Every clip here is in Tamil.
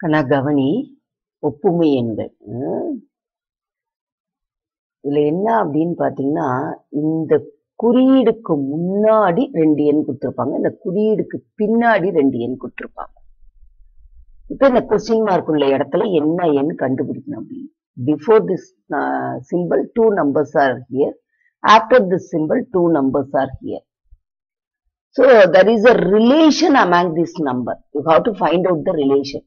கண்ணா கவனி ஒப்புமை எண்கள் ம். இதுல என்ன அப்படின்னு பாத்தீங்கன்னா இந்த குறியீடுக்கு முன்னாடி ரெண்டு எண் கொடுத்திருப்பாங்க இந்த குறியீடுக்கு பின்னாடி ரெண்டு எண் கொடுத்திருப்பாங்க இப்ப இந்த கொஸ்டின் மார்க் உள்ள இடத்துல என்ன எண் கண்டுபிடிக்கணும் அப்படின்னு before this simple two numbers are here after this simple two numbers are here So there is a relation among this number. You have to find out the relation.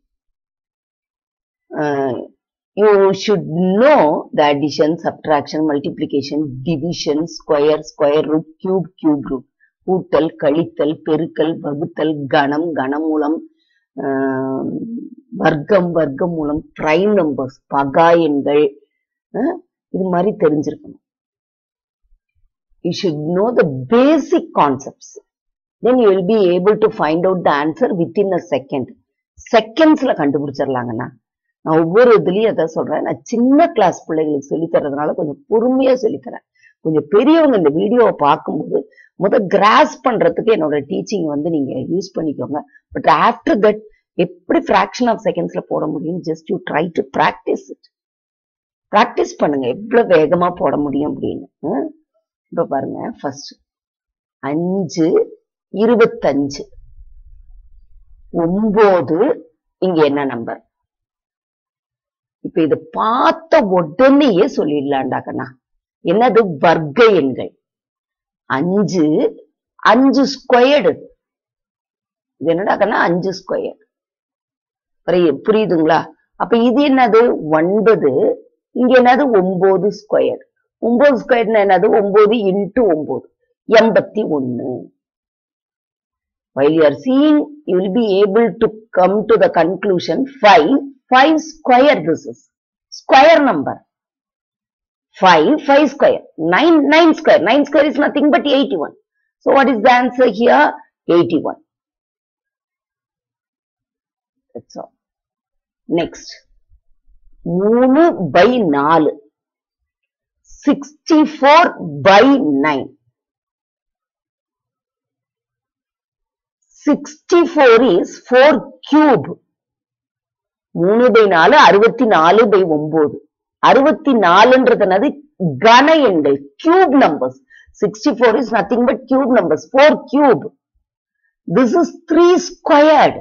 Uh, you should know the addition, subtraction, multiplication, division, square, square root, cube, cube root, கூட்டல் கழித்தல் பெருக்கல் வகுத்தல் கணம் கனமூலம் ஆஹ், வர்க்கம் வர்க்கமூலம் பிரைம் நம்பர்ஸ் பகா எண்கள் ஆஹ், இது மாதிரி தெரிஞ்சிருக்கணும் you should know the basic concepts then you will be able to find out the answer within a second செகண்ட்ஸ்ல கண்டுபிடிச்சிடலாங்கண்ணா நான் ஒவ்வொரு இதுலயும் அதான் சொல்றேன் நான் சின்ன கிளாஸ் பிள்ளைகளுக்கு சொல்லி தர்றதுனால கொஞ்சம் பொறுமையா சொல்லி தரேன் கொஞ்சம் பெரியவங்க இந்த வீடியோவை பார்க்கும்போது முத கிராஸ் பண்றதுக்கு என்னோட டீச்சிங் வந்து நீங்க யூஸ் பண்ணிக்கோங்க பட் ஆஃப்டர் தட் எப்படி ஃபிராக்ஷன் ஆஃப் செகண்ட்ஸ்ல போட முடியும் just you try to practice it practice பண்ணுங்க எவ்வளவு வேகமா போட முடியும் அப்படின்னு ம்? இப்ப பாருங்க ஃபர்ஸ்ட் அஞ்சு இருபத்தஞ்சு ஒன்பது இங்க என்ன நம்பர் இப்ப இது பார்த்த உடனேயே சொல்லிடலாண்டாக்கண்ணா என்னது வர்க்க எண்கள் அஞ்சு அஞ்சு ஸ்கொயர்டு இது என்னடாக்கண்ணா அஞ்சு ஸ்கொயர் புரியுதுங்களா அப்ப இது என்னது ஒன்பது இங்க என்னது ஒன்பது ஸ்கொயர் ஒன்பது ஸ்கொயர்னா என்னது ஒன்பது இன்ட்டு ஒன்பது எண்பத்தி ஒன்னு while you are seeing you will be able to come to the conclusion 5 5 square this is square number 5 5 square 9 9 square 9 square is nothing but 81 so what is the answer here 81 that's all next 3 by 4 64 by 9 64 is 4 cube. மூணு பை நாலு அறுபத்தி நாலு பை ஒன்பது அறுபத்தி நாலுன்றது என்னது கன எண்கள் cube numbers sixty four is nothing but cube numbers four cube this is three squared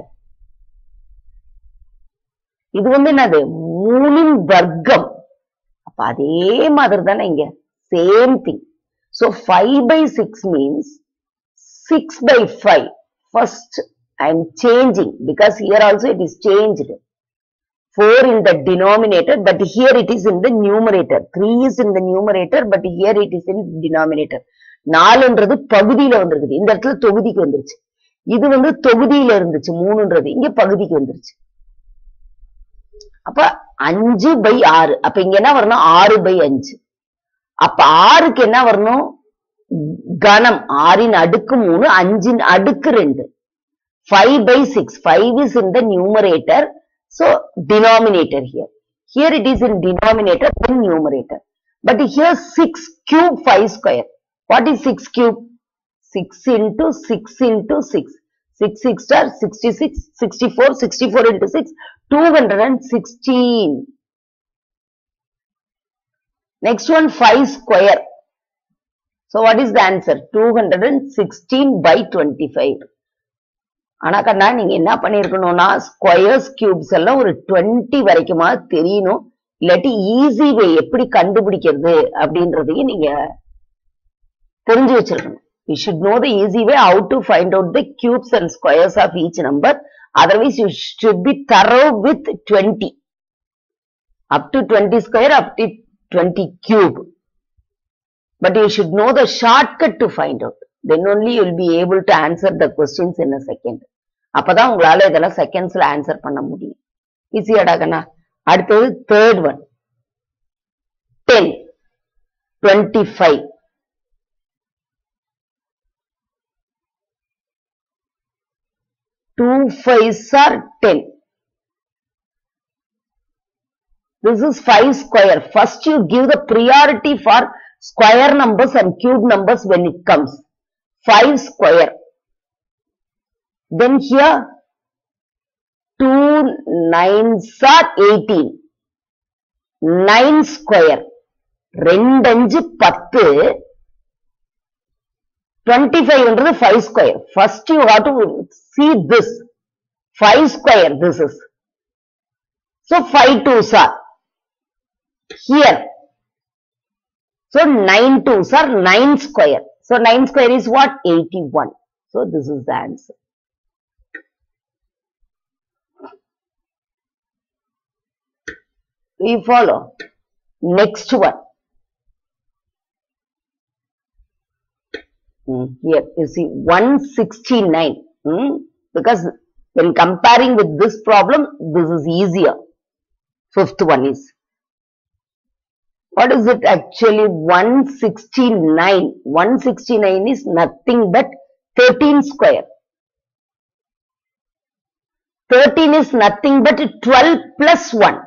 இது வந்து என்னது மூணின் வர்க்கம் அப்ப அதே மாதிரி தானே இங்க same thing so five by six means six by five first I am changing because here also it is changed. 4 in the denominator but here it is in the numerator. 3 is in the numerator but here it is in denominator. நாலுன்றது பகுதியில வந்திருக்குது இந்த இடத்துல தொகுதிக்கு வந்துருச்சு இது வந்து தொகுதியில இருந்துச்சு மூணுன்றது இங்க பகுதிக்கு வந்துருச்சு அப்ப அஞ்சு பை ஆறு அப்ப இங்க என்ன வரணும் ஆறு பை அஞ்சு அப்ப ஆறுக்கு என்ன வரணும் கணம் ஆறின் அடுக்கு மூணு அஞ்சின் அடுக்கு ரெண்டு five by six five is in the numerator so denominator here here it is in denominator then numerator but here six cube five square what is six cube six into six into six six six star sixty six sixty four sixty four into six two hundred and sixteen next one five square So what is the answer? 216 by 25. ஆனா கண்ணா நீங்க என்ன பண்ணிருக்கணும்னா ஸ்கொயர்ஸ் கியூப்ஸ் எல்லாம் ஒரு 20 வரைக்குமா தெரியணும் இல்லாட்டி ஈஸி வே எப்படி கண்டுபிடிக்கிறது அப்படின்றதையும் நீங்க தெரிஞ்சு வச்சிருக்கணும் you should know the easy way how to find out the cubes and squares of each number otherwise you should be thorough with 20 up to 20 square up to 20 cube but you should know the shortcut to find out. Then only you will be able to answer the questions in a second. அப்பதான் உங்களால இதெல்லாம் செகண்ட்ஸ்ல ஆன்சர் பண்ண முடியும் ஈஸியாடா கண்ணா அடுத்தது third one ten twenty five two five are ten This is 5 square. First you give the priority for square numbers and cube numbers when it comes. 5 square. Then here two nines are eighteen nine square ரெண்டு அஞ்சு பத்து டுவெண்ட்டி ஃபைவ்ன்றது five square first you have to see this five square this is so five twos are here so nine twos are nine square so nine square is what eighty one so this is the answer we follow next one Hmm, here you see 169 hmm, because when comparing with this problem this is easier fifth one is what is it actually 169 169 is nothing but 13 square 13 is nothing but 12 plus 1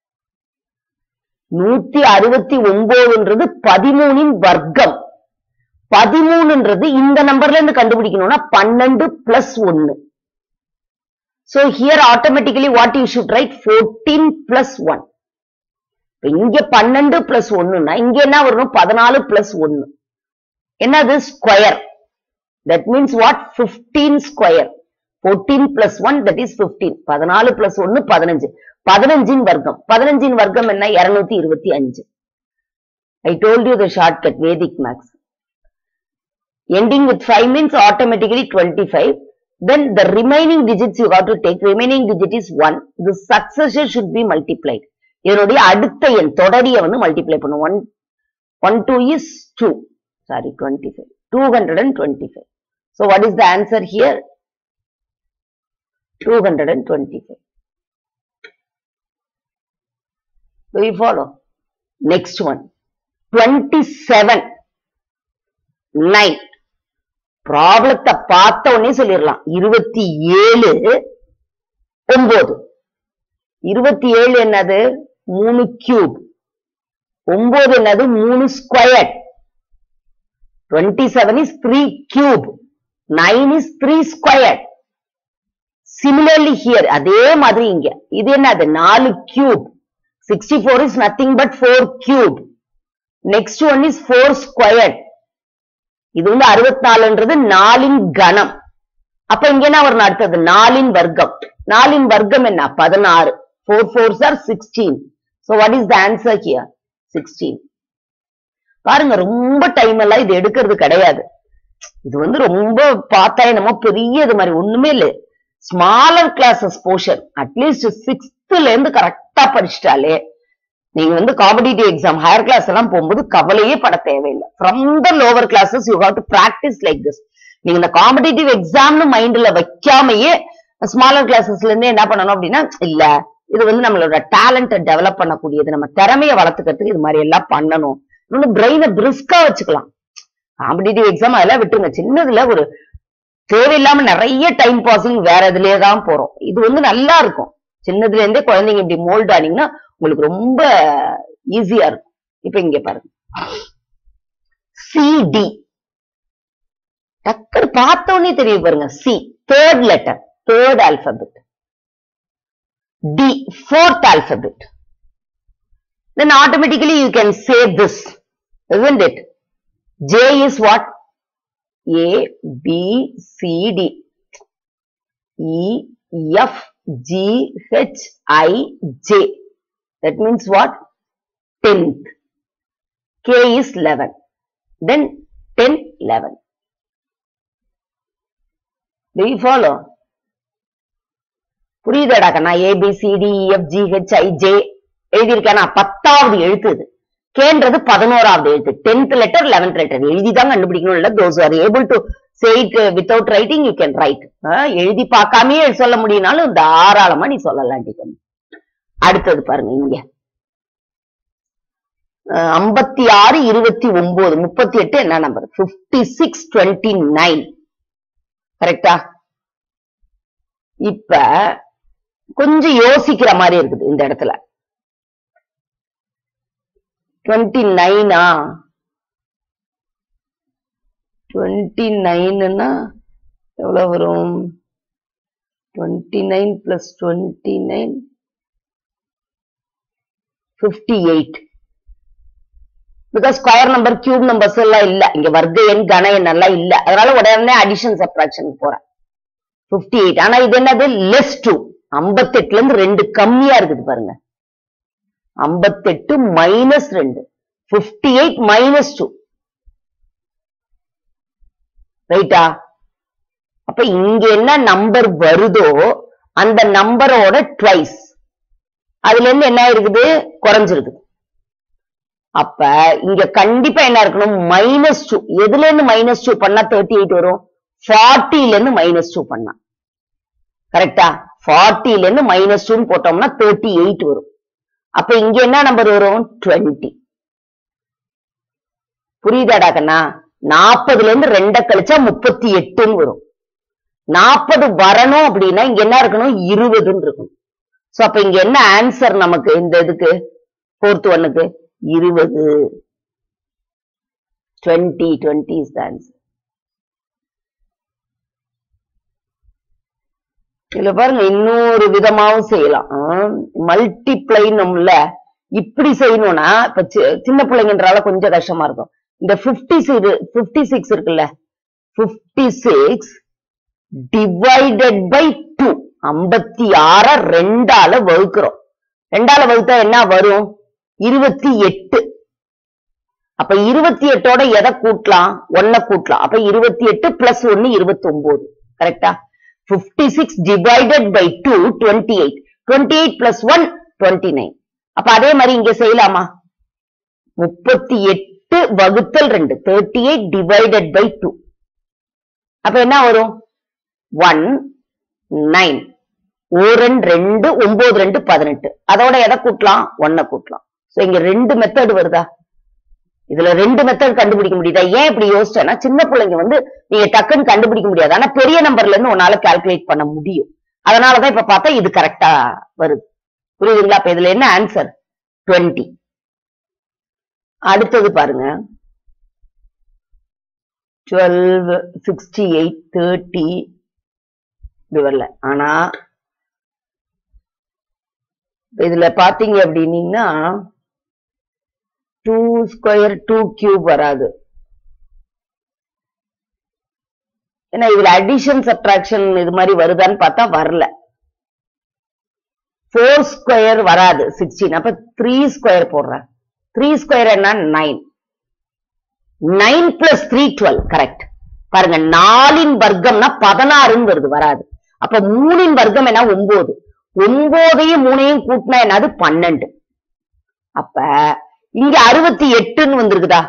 நூத்தி அறுபத்தி ஒன்பதுன்றது பதிமூணின் வர்க்கம் பதிமூணுன்றது இந்த நம்பர்ல இருந்து கண்டுபிடிக்கணும்னா பன்னெண்டு பிளஸ் ஒன்னு so here automatically what you should write fourteen plus one இங்க பன்னெண்டு பிளஸ் ஒன்னுன்னா இங்க என்ன வரணும் பதினாலு பிளஸ் ஒன்னு என்னது square that means what fifteen square fourteen plus one that is fifteen பதினாலு பிளஸ் ஒன்னு பதினஞ்சு பதினஞ்சின் வர்க்கம் பதினஞ்சின் வர்க்கம் என்ன இருநூத்தி இருபத்தி அஞ்சு I told you the shortcut Vedic maths ending with 5 means automatically 25 then the remaining digits you have to take remaining digit is 1 the successor should be multiplied இதனுடைய அடுத்த எண் தொடரிய வந்து மல்டிப்ளை பண்ணும் one one two is two sorry twenty five two hundred and twenty five so what is the answer here two hundred and twenty five Do you follow? Next one. 27. 9. ப்ராப்ளத்தை பார்த்த உடனே சொல்லிடலாம் இருபத்தி ஏழு ஒன்பது இருபத்தி ஏழு என்னது மூணு கியூப் ஒன்பது என்னது மூணு square twenty seven is three cube nine is three square similarly here அதே மாதிரி இங்க இது என்னது நாலு cube sixty four is nothing but four cube next one is four square இது வந்து அறுபத்தி நாலுன்றது நாலின் கணம் அப்ப இங்க என்ன வரும் அடுத்தது நாலின் வர்க்கம் நாலின் வர்க்கம் என்ன பதினாறு four fours are sixteen so what is the answer here sixteen பாருங்க ரொம்ப டைம் எல்லாம் இது எடுக்கிறது கிடையாது இது வந்து ரொம்ப பார்த்தா என்னமோ பெரிய இது மாதிரி ஒண்ணுமே இல்லை ஸ்மாலர் கிளாஸஸ் போர்ஷன் அட்லீஸ்ட் சிக்ஸ்த்ல இருந்து கரெக்டா படிச்சிட்டாலே நீங்க வந்து காம்படிட்டிவ் எக்ஸாம் ஹையர் கிளாஸ் எல்லாம் போகும்போது கவலையே பட தேவையில்லை from the lower classes you have to practise like this நீங்க இந்த காம்படிட்டிவ் எக்ஸாம்னு மைண்ட்ல வைக்காமயே ஸ்மாலர் கிளாஸஸ்ல இருந்து என்ன பண்ணணும் அப்படின்னா இல்ல இது வந்து நம்மளோட டேலண்ட்டை டெவலப் பண்ணக்கூடியது நம்ம திறமையை வளர்த்துக்கிறதுக்கு இது மாதிரி எல்லாம் பண்ணணும் இன்னொன்னு பிரெயினை பிரிஸ்கா வச்சுக்கலாம் காம்படிட்டிவ் எக்ஸாம் அதெல்லாம் விட்டுருங்க சின்னதுல ஒரு தேவையில்லாம நிறைய டைம் பாசிங் வேற இதுலயே தான் போறோம் இது வந்து நல்லா இருக்கும் சின்னதுல இருந்தே குழந்தைங்க இப்படி மோல்ட் ஆனீங்கன்னா உங்களுக்கு ரொம்ப ஈஸியா இருக்கும் இப்ப இங்க பாருங்க சிடி டக்குனு பார்த்த உடனே தெரியும் பாருங்க C third letter third alphabet D fourth alphabet then automatically you can say this isn't it j is what a b c d e f g h i j that means what 10th k is 11 then 10 11 do you follow புரியுதாடா கண்ணா A B C D F G H I J எழுதியிருக்கேனா பத்தாவது எழுத்து இது கேன்றது பதினோராவது எழுத்து டென்த் லெட்டர் லெவன்த் லெட்டர் எழுதிதான் கண்டுபிடிக்கணும் இல்ல those are able to say it without writing you can write எழுதி பார்க்காமே சொல்ல முடியும்னாலும் தாராளமா நீ சொல்லலாம் டிக்கன் அடுத்தது பாருங்க இங்க ஐம்பத்தி ஆறு இருபத்தி ஒன்பது முப்பத்தி எட்டு என்ன number fifty six twenty nine கரெக்டா இப்ப கொஞ்சம் யோசிக்கிற மாதிரி இருக்குது இந்த இடத்துல டுவெண்ட்டி நைனா டுவெண்ட்டி நைனுன்னா எவ்வளவு வரும் twenty nine plus twenty nine fifty eight because square number cube numbers எல்லாம் இல்ல இங்க வர்க்க எண் கன எண் எல்லாம் இல்ல அதனால உடனே அடிஷன் சப்ராக்ஷன் போறேன் ஃபிஃப்டி எயிட் ஆனா இது என்னது லெஸ் டூ ஐம்பத்தெட்டுல இருந்து ரெண்டு கம்மியா இருக்குது பாருங்க ஐம்பத்தெட்டு மைனஸ் ரெண்டு ஃபிஃப்டி எயிட் மைனஸ் டூ ரைட்டா அப்ப இங்க என்ன நம்பர் வருதோ அந்த நம்பரோட ட்வைஸ் அதுல இருந்து என்ன இருக்குது குறைஞ்சிருக்குது அப்ப இங்க கண்டிப்பா என்ன இருக்கணும் மைனஸ் டூ எதுல இருந்து மைனஸ் டூ பண்ணா தேர்ட்டி எயிட் வரும் ஃபார்ட்டில இருந்து மைனஸ் டூ பண்ணா கரெக்டா ஃபார்ட்டில இருந்து மைனஸ் டூன்னு போட்டோம்னா தேர்ட்டி எயிட் வரும் அப்ப இங்க என்ன நம்பர் வரும் டுவெண்ட்டி புரியுதாடா கண்ணா நாற்பதுல இருந்து ரெண்ட கழிச்சா முப்பத்தி எட்டுன்னு வரும் நாற்பது வரணும் அப்படின்னா இங்க என்ன இருக்கணும் இருபதுன்னு இருக்கணும் சோ அப்ப இங்க என்ன ஆன்சர் நமக்கு இந்த இதுக்கு ஃபோர்த் ஒன்னுக்கு இருபது twenty twenty is the answer இதுல பாருங்க இன்னொரு விதமாவும் செய்யலாம் மல்டிப்ளை நம்மள இப்படி செய்யணும்னா இப்ப சி- சின்ன பிள்ளைங்கன்றால கொஞ்சம் கஷ்டமா இருக்கும் இந்த பிப்டி பிப்டி சிக்ஸ் இருக்குல்ல fifty six divided by two ஐம்பத்தி ஆற ரெண்டால வகுக்கிறோம் ரெண்டால வகுத்தா என்ன வரும் இருபத்தி எட்டு அப்ப இருபத்தி எட்டோட எதை கூட்டலாம் ஒன்ன கூட்டலாம் அப்ப இருபத்தி எட்டு பிளஸ் ஒன்னு இருபத்தி ஒன்பது கரெக்டா fifty six divided by two twenty eight twenty eight plus one twenty nine அப்ப அதே மாதிரி இங்க செய்யலாமா முப்பத்தி எட்டு வகுத்தல் ரெண்டு thirty eight divided by two அப்ப என்ன வரும் ஒன் நைன் ஓரன் ரெண்டு ஒன்பது ரெண்டு பதினெட்டு அதோட எதை கூட்டலாம் ஒன்ன கூட்டலாம் சோ இங்க ரெண்டு மெத்தட் வருதா இதுல ரெண்டு மெத்தட் கண்டுபிடிக்க முடியுதா ஏன் இப்படி யோசிச்சேன்னா சின்ன பிள்ளைங்க வந்து நீங்க டக்குன்னு கண்டுபிடிக்க முடியாது ஆனா பெரிய நம்பர்ல இருந்து உன்னால கால்குலேட் பண்ண முடியும் அதனாலதான் இப்ப பார்த்தா இது கரெக்டா வருது புரியுதுங்களா அப்ப இதுல என்ன ஆன்சர் டுவெண்ட்டி அடுத்தது பாருங்க டுவெல் சிக்ஸ்டி எயிட் தேர்ட்டி இது வரல ஆனா இதுல பாத்தீங்க அப்படின்னீங்கன்னா டூ ஸ்கொயர் டூ கியூப் வராது ஏன்னா இதுல அடிஷன் சப்ட்ராக்ஷன் இது மாதிரி வருதான்னு பார்த்தா வரல ஃபோர் ஸ்கொயர் வராது சிக்ஸ்டீன் அப்ப த்ரீ ஸ்கொயர் போடுறேன் த்ரீ ஸ்கொயர் என்ன nine nine plus three twelve correct பாருங்க நாலின் வர்க்கம்னா பதினாறுன்னு வருது வராது அப்ப மூணின் வர்க்கம் என்ன ஒன்பது ஒன்பதையும் மூணையும் கூட்டினா என்னது பன்னெண்டு அப்ப இங்க அறுபத்தி எட்டுன்னு வந்திருக்குதா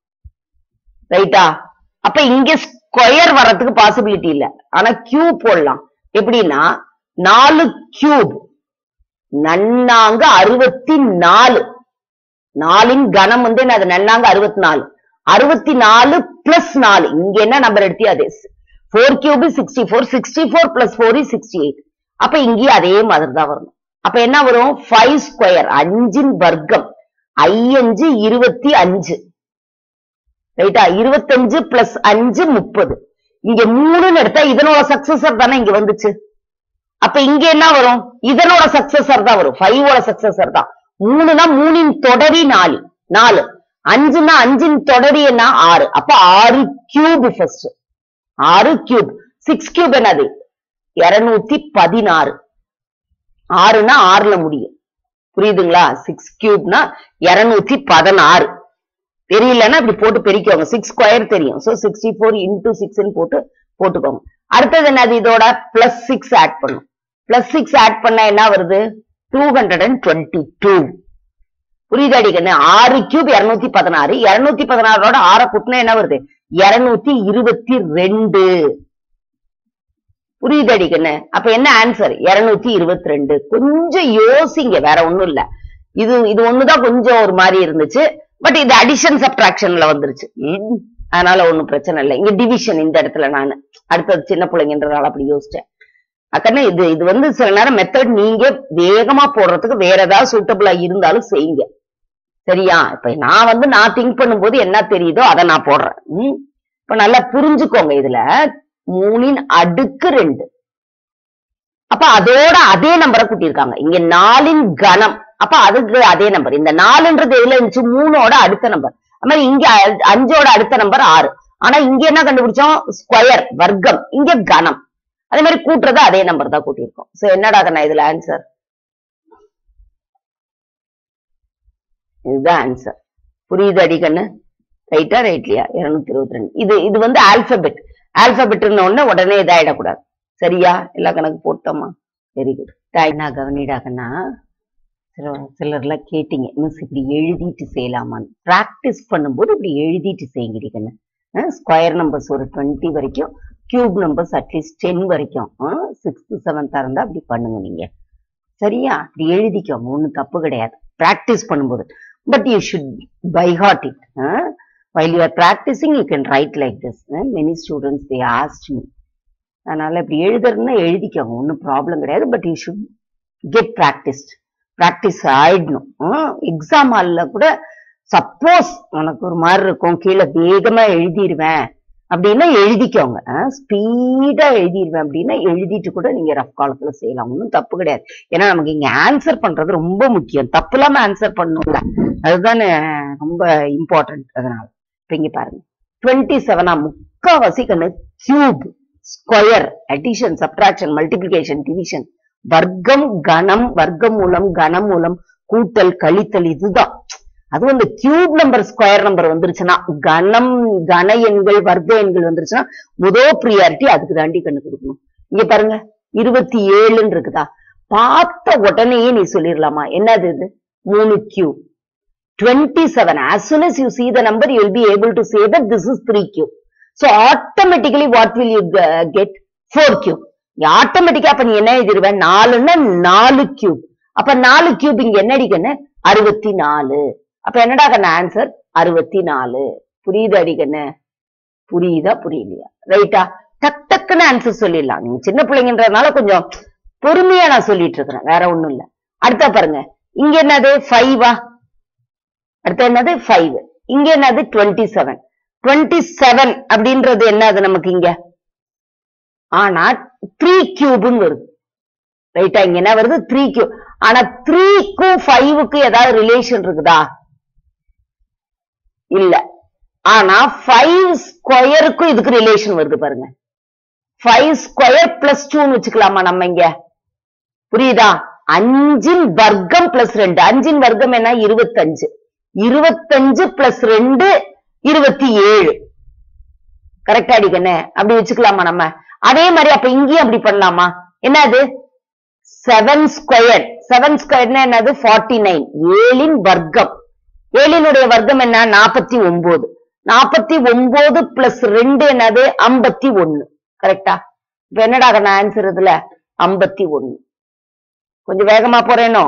ரைட்டா அப்ப இங்க ஸ்கொயர் வர்றதுக்கு பாசிபிலிட்டி இல்ல ஆனா கியூப் போடலாம் எப்படின்னா நாலு கியூப் நன்னாங்க அறுபத்தி நாலு நாலின் கணம் வந்து என்ன அது நன்னாங்க அறுபத்தி நாலு அறுபத்தி நாலு பிளஸ் நாலு இங்க என்ன நம்பர் எடுத்தியோ அதே four cube sixty four sixty four plus four sixty eight அப்ப இங்கேயும் அதே மாதிரி தான் வரணும் அப்ப என்ன வரும் ஃபைவ் ஸ்கொயர் அஞ்சின் வர்க்கம் ஐயஞ்சு இருபத்தி அஞ்சு ரைட்டா இருபத்தஞ்சு பிளஸ் அஞ்சு முப்பது இங்க மூணுன்னு எடுத்தா இதனோட சக்சஸர் தானே இங்க வந்துச்சு அப்ப இங்க என்ன வரும் இதனோட சக்சஸர் தான் வரும் ஃபைவோட சக்சஸர் தான் மூணுனா மூணின் தொடரி நாலு நாலு அஞ்சுனா அஞ்சின் தொடரி என்ன ஆறு அப்ப ஆறு கியூப் ஃபர்ஸ்ட் ஆறு கியூப் சிக்ஸ் கியூப் என்னது இருநூத்தி பதினாறு ஆறுனா ஆறுல முடியும் புரியுதுங்களா சிக்ஸ் கியூப்னா இருநூத்தி பதினாறு தெரியலன்னா இப்படி போட்டு பெருக்கிக்கோங்க சிக்ஸ் ஸ்கொயர் தெரியும் சோ சிக்ஸ்டி ஃபோர் இன்டூ சிக்ஸ்ன்னு போட்டு போட்டுக்கோங்க அடுத்தது என்னது இதோட பிளஸ் சிக்ஸ் ஆட் பண்ணும் பிளஸ் சிக்ஸ் ஆட் பண்ணா என்ன வருது two hundred and twenty two புரியுதாடி கண்ணு ஆறு கியூப் இருநூத்தி பதினாறு இருநூத்தி பதினாறோட ஆற கூட்டினா என்ன வருது இருநூத்தி இருபத்தி ரெண்டு புரியுதாடி கண்ணு அப்ப என்ன ஆன்சர் இருநூத்தி இருபத்தி ரெண்டு கொஞ்சம் யோசிங்க வேற ஒண்ணும் இல்ல இது இது ஒண்ணுதான் கொஞ்சம் ஒரு மாதிரி இருந்துச்சு பட் இது அடிஷன் சப்ட்ராக்ஷன்ல வந்துருச்சு ம், அதனால ஒண்ணும் பிரச்சனை இல்லை இங்க டிவிஷன் இந்த இடத்துல நான் அடுத்தது சின்ன பிள்ளைங்கன்றதால அப்படி யோசிச்சேன் அக்கண்ணே இது இது வந்து சில நேரம் மெத்தட் நீங்க வேகமா போடுறதுக்கு வேற ஏதாவது சூட்டபிளா இருந்தாலும் செய்யுங்க சரியா இப்ப நான் வந்து நான் திங்க் பண்ணும்போது என்ன தெரியுதோ அதை நான் போடுறேன் ம்? இப்ப நல்லா புரிஞ்சுக்கோங்க இதுல மூணின் அடுக்கு ரெண்டு அப்ப அதோட அதே நம்பரை கூட்டியிருக்காங்க இங்க நாலின் கணம் அப்ப அதுக்கு அதே நம்பர் இந்த நாலுன்றது எதுல இருந்துச்சு மூணோட அடுத்த நம்பர் அது மாதிரி இங்க அ- அஞ்சோட அடுத்த நம்பர் ஆறு ஆனா இங்க என்ன கண்டுபிடிச்சோம் ஸ்கொயர் வர்க்கம் இங்க கணம் அதே மாதிரி கூட்டுறது அதே நம்பர் தான் கூட்டியிருக்கோம் சோ என்னடா கண்ணா இதுல ஆன்சர் இதுதான் ஆன்சர் புரியுது அடிக்கண்ணு ரைட்டா ரைட்லியா இருநூத்தி இருபத்தி ரெண்டு இது இது வந்து ஆல்பபெட் ஆல்பபெட்னு உடனே உடனே இதாயிடக்கூடாது சரியா எல்லா கணக்கு போட்டோமா வெரி குட் தாய்னா கவனிடாகண்ணா சில சிலர்லாம் கேட்டீங்க மிஸ் இப்படி எழுதிட்டு செய்யலாமான்னு ப்ராக்டிஸ் பண்ணும்போது இப்படி எழுதிட்டு செய்யுங்கடிக்கண்ணு ஸ்கொயர் நம்பர்ஸ் ஒரு டுவெண்ட்டி வரைக்கும் கியூப் நம்பர்ஸ் அட்லீஸ்ட் டென் வரைக்கும் சிக்ஸ்த் செவன்த்தா இருந்தா அப்படி பண்ணுங்க நீங்க சரியா அப்படி எழுதிக்கோங்க ஒன்றும் தப்பு கிடையாது ப்ராக்டிஸ் பண்ணும்போது but you should by heart it while you are practising you can write like this many students they asked me அதனால இப்படி எழுதுறதுன்னா எழுதிக்கோங்க ஒன்றும் ப்ராப்ளம் கிடையாது but you should get practised practice ஆயிடணும் எக்ஸாம் ஹாலில் கூட சப்போஸ் உனக்கு ஒரு மாதிரி இருக்கும் கீழே வேகமா எழுதிடுவேன் அப்படின்னா எழுதிக்கோங்க ஸ்பீடா எழுதிடுவேன் அப்படின்னா எழுதிட்டு கூட நீங்க ரஃப் காலத்துல செய்யலாம் ஒன்றும் தப்பு கிடையாது ஏன்னா நமக்கு இங்க ஆன்சர் பண்றது ரொம்ப முக்கியம் தப்பு இல்லாம ஆன்சர் பண்ணணும்ல அதுதானே ரொம்ப இம்பார்ட்டன்ட் அதனால இப்ப இங்க பாருங்க டுவெண்ட்டி செவனா முக்காவாசி கண்ணு cube square addition subtraction multiplication division வர்க்கம் கணம் வர்க்கம் மூலம் கணம் மூலம் கூட்டல் கழித்தல் இதுதான் அதுவும் இந்த கியூப் நம்பர் ஸ்கொயர் நம்பர் வந்துருச்சுன்னா கணம் கன எண்கள் வர்க்க எண்கள் வந்துருச்சுன்னா முதல் ப்ரியாரிட்டி அதுக்கு தாண்டி கண்ணு கொடுக்கணும் இங்க பாருங்க இருபத்தி ஏழுன்னு இருக்குதா பார்த்த உடனேயே நீ சொல்லிடலாமா என்னது இது மூணு cube twenty seven as soon as you see the number you will be able to say that this is three cube so automatically what will you uh, get four cube ஆட்டோமேட்டிக்கா அப்ப நீ என்ன எழுதிருவ நாலுன்னா நாலு கியூப் அப்ப நாலு கியூப் இங்க என்ன அடிக்கன்னு அறுபத்தி நாலு அப்ப என்னடா கண்ணு ஆன்சர் அறுபத்தி நாலு புரியுது அடிக்கண்ணு புரியுதா புரியலையா ரைட்டா டக் டக்குன்னு ஆன்சர் சொல்லிடலாம் நீங்க சின்ன பிள்ளைங்கன்றதுனால கொஞ்சம் பொறுமையா நான் சொல்லிட்டு இருக்கிறேன் வேற ஒண்ணும் இல்ல அடுத்தா பாருங்க இங்க என்னது ஃபைவா அடுத்து என்னது ஃபைவ் இங்க என்னது டுவெண்ட்டி செவன் டுவெண்ட்டி செவன் அப்படின்றது என்னது நமக்கு இங்க ஆனா த்ரீ கியூப்னு வருது ரைட்டா இங்க என்ன வருது த்ரீ கியூப் ஆனா த்ரீக்கும் ஃபைவுக்கும் ஏதாவது ரிலேஷன் இருக்குதா இல்ல ஆனா ஃபைவ் ஸ்கொயருக்கும் இதுக்கு ரிலேஷன் வருது பாருங்க ஃபைவ் ஸ்கொயர் பிளஸ் டூன்னு வச்சுக்கலாமா நம்ம இங்க புரியுதா அஞ்சின் வர்க்கம் பிளஸ் ரெண்டு அஞ்சின் வர்க்கம் என்ன இருபத்தஞ்சு இருபத்தஞ்சு பிளஸ் ரெண்டு இருபத்தி ஏழு கரெக்டா அடிக்கண்ணே அப்படி வச்சுக்கலாமா நம்ம அதே மாதிரி அப்ப இங்கேயும் அப்படி பண்ணலாமா என்னது செவன் ஸ்கொயர் செவன் ஸ்கொயர்னா என்னது ஃபார்ட்டி நைன் ஏழின் வர்க்கம் ஏழினுடைய வர்க்கம் என்ன நாற்பத்தி ஒன்பது நாற்பத்தி ஒன்பது பிளஸ் ரெண்டு என்னது ஐம்பத்தி ஒன்னு கரெக்டா இப்ப என்னடா நான் ஆன்சர் இதுல ஐம்பத்தி ஒன்னு கொஞ்சம் வேகமா போறேனோ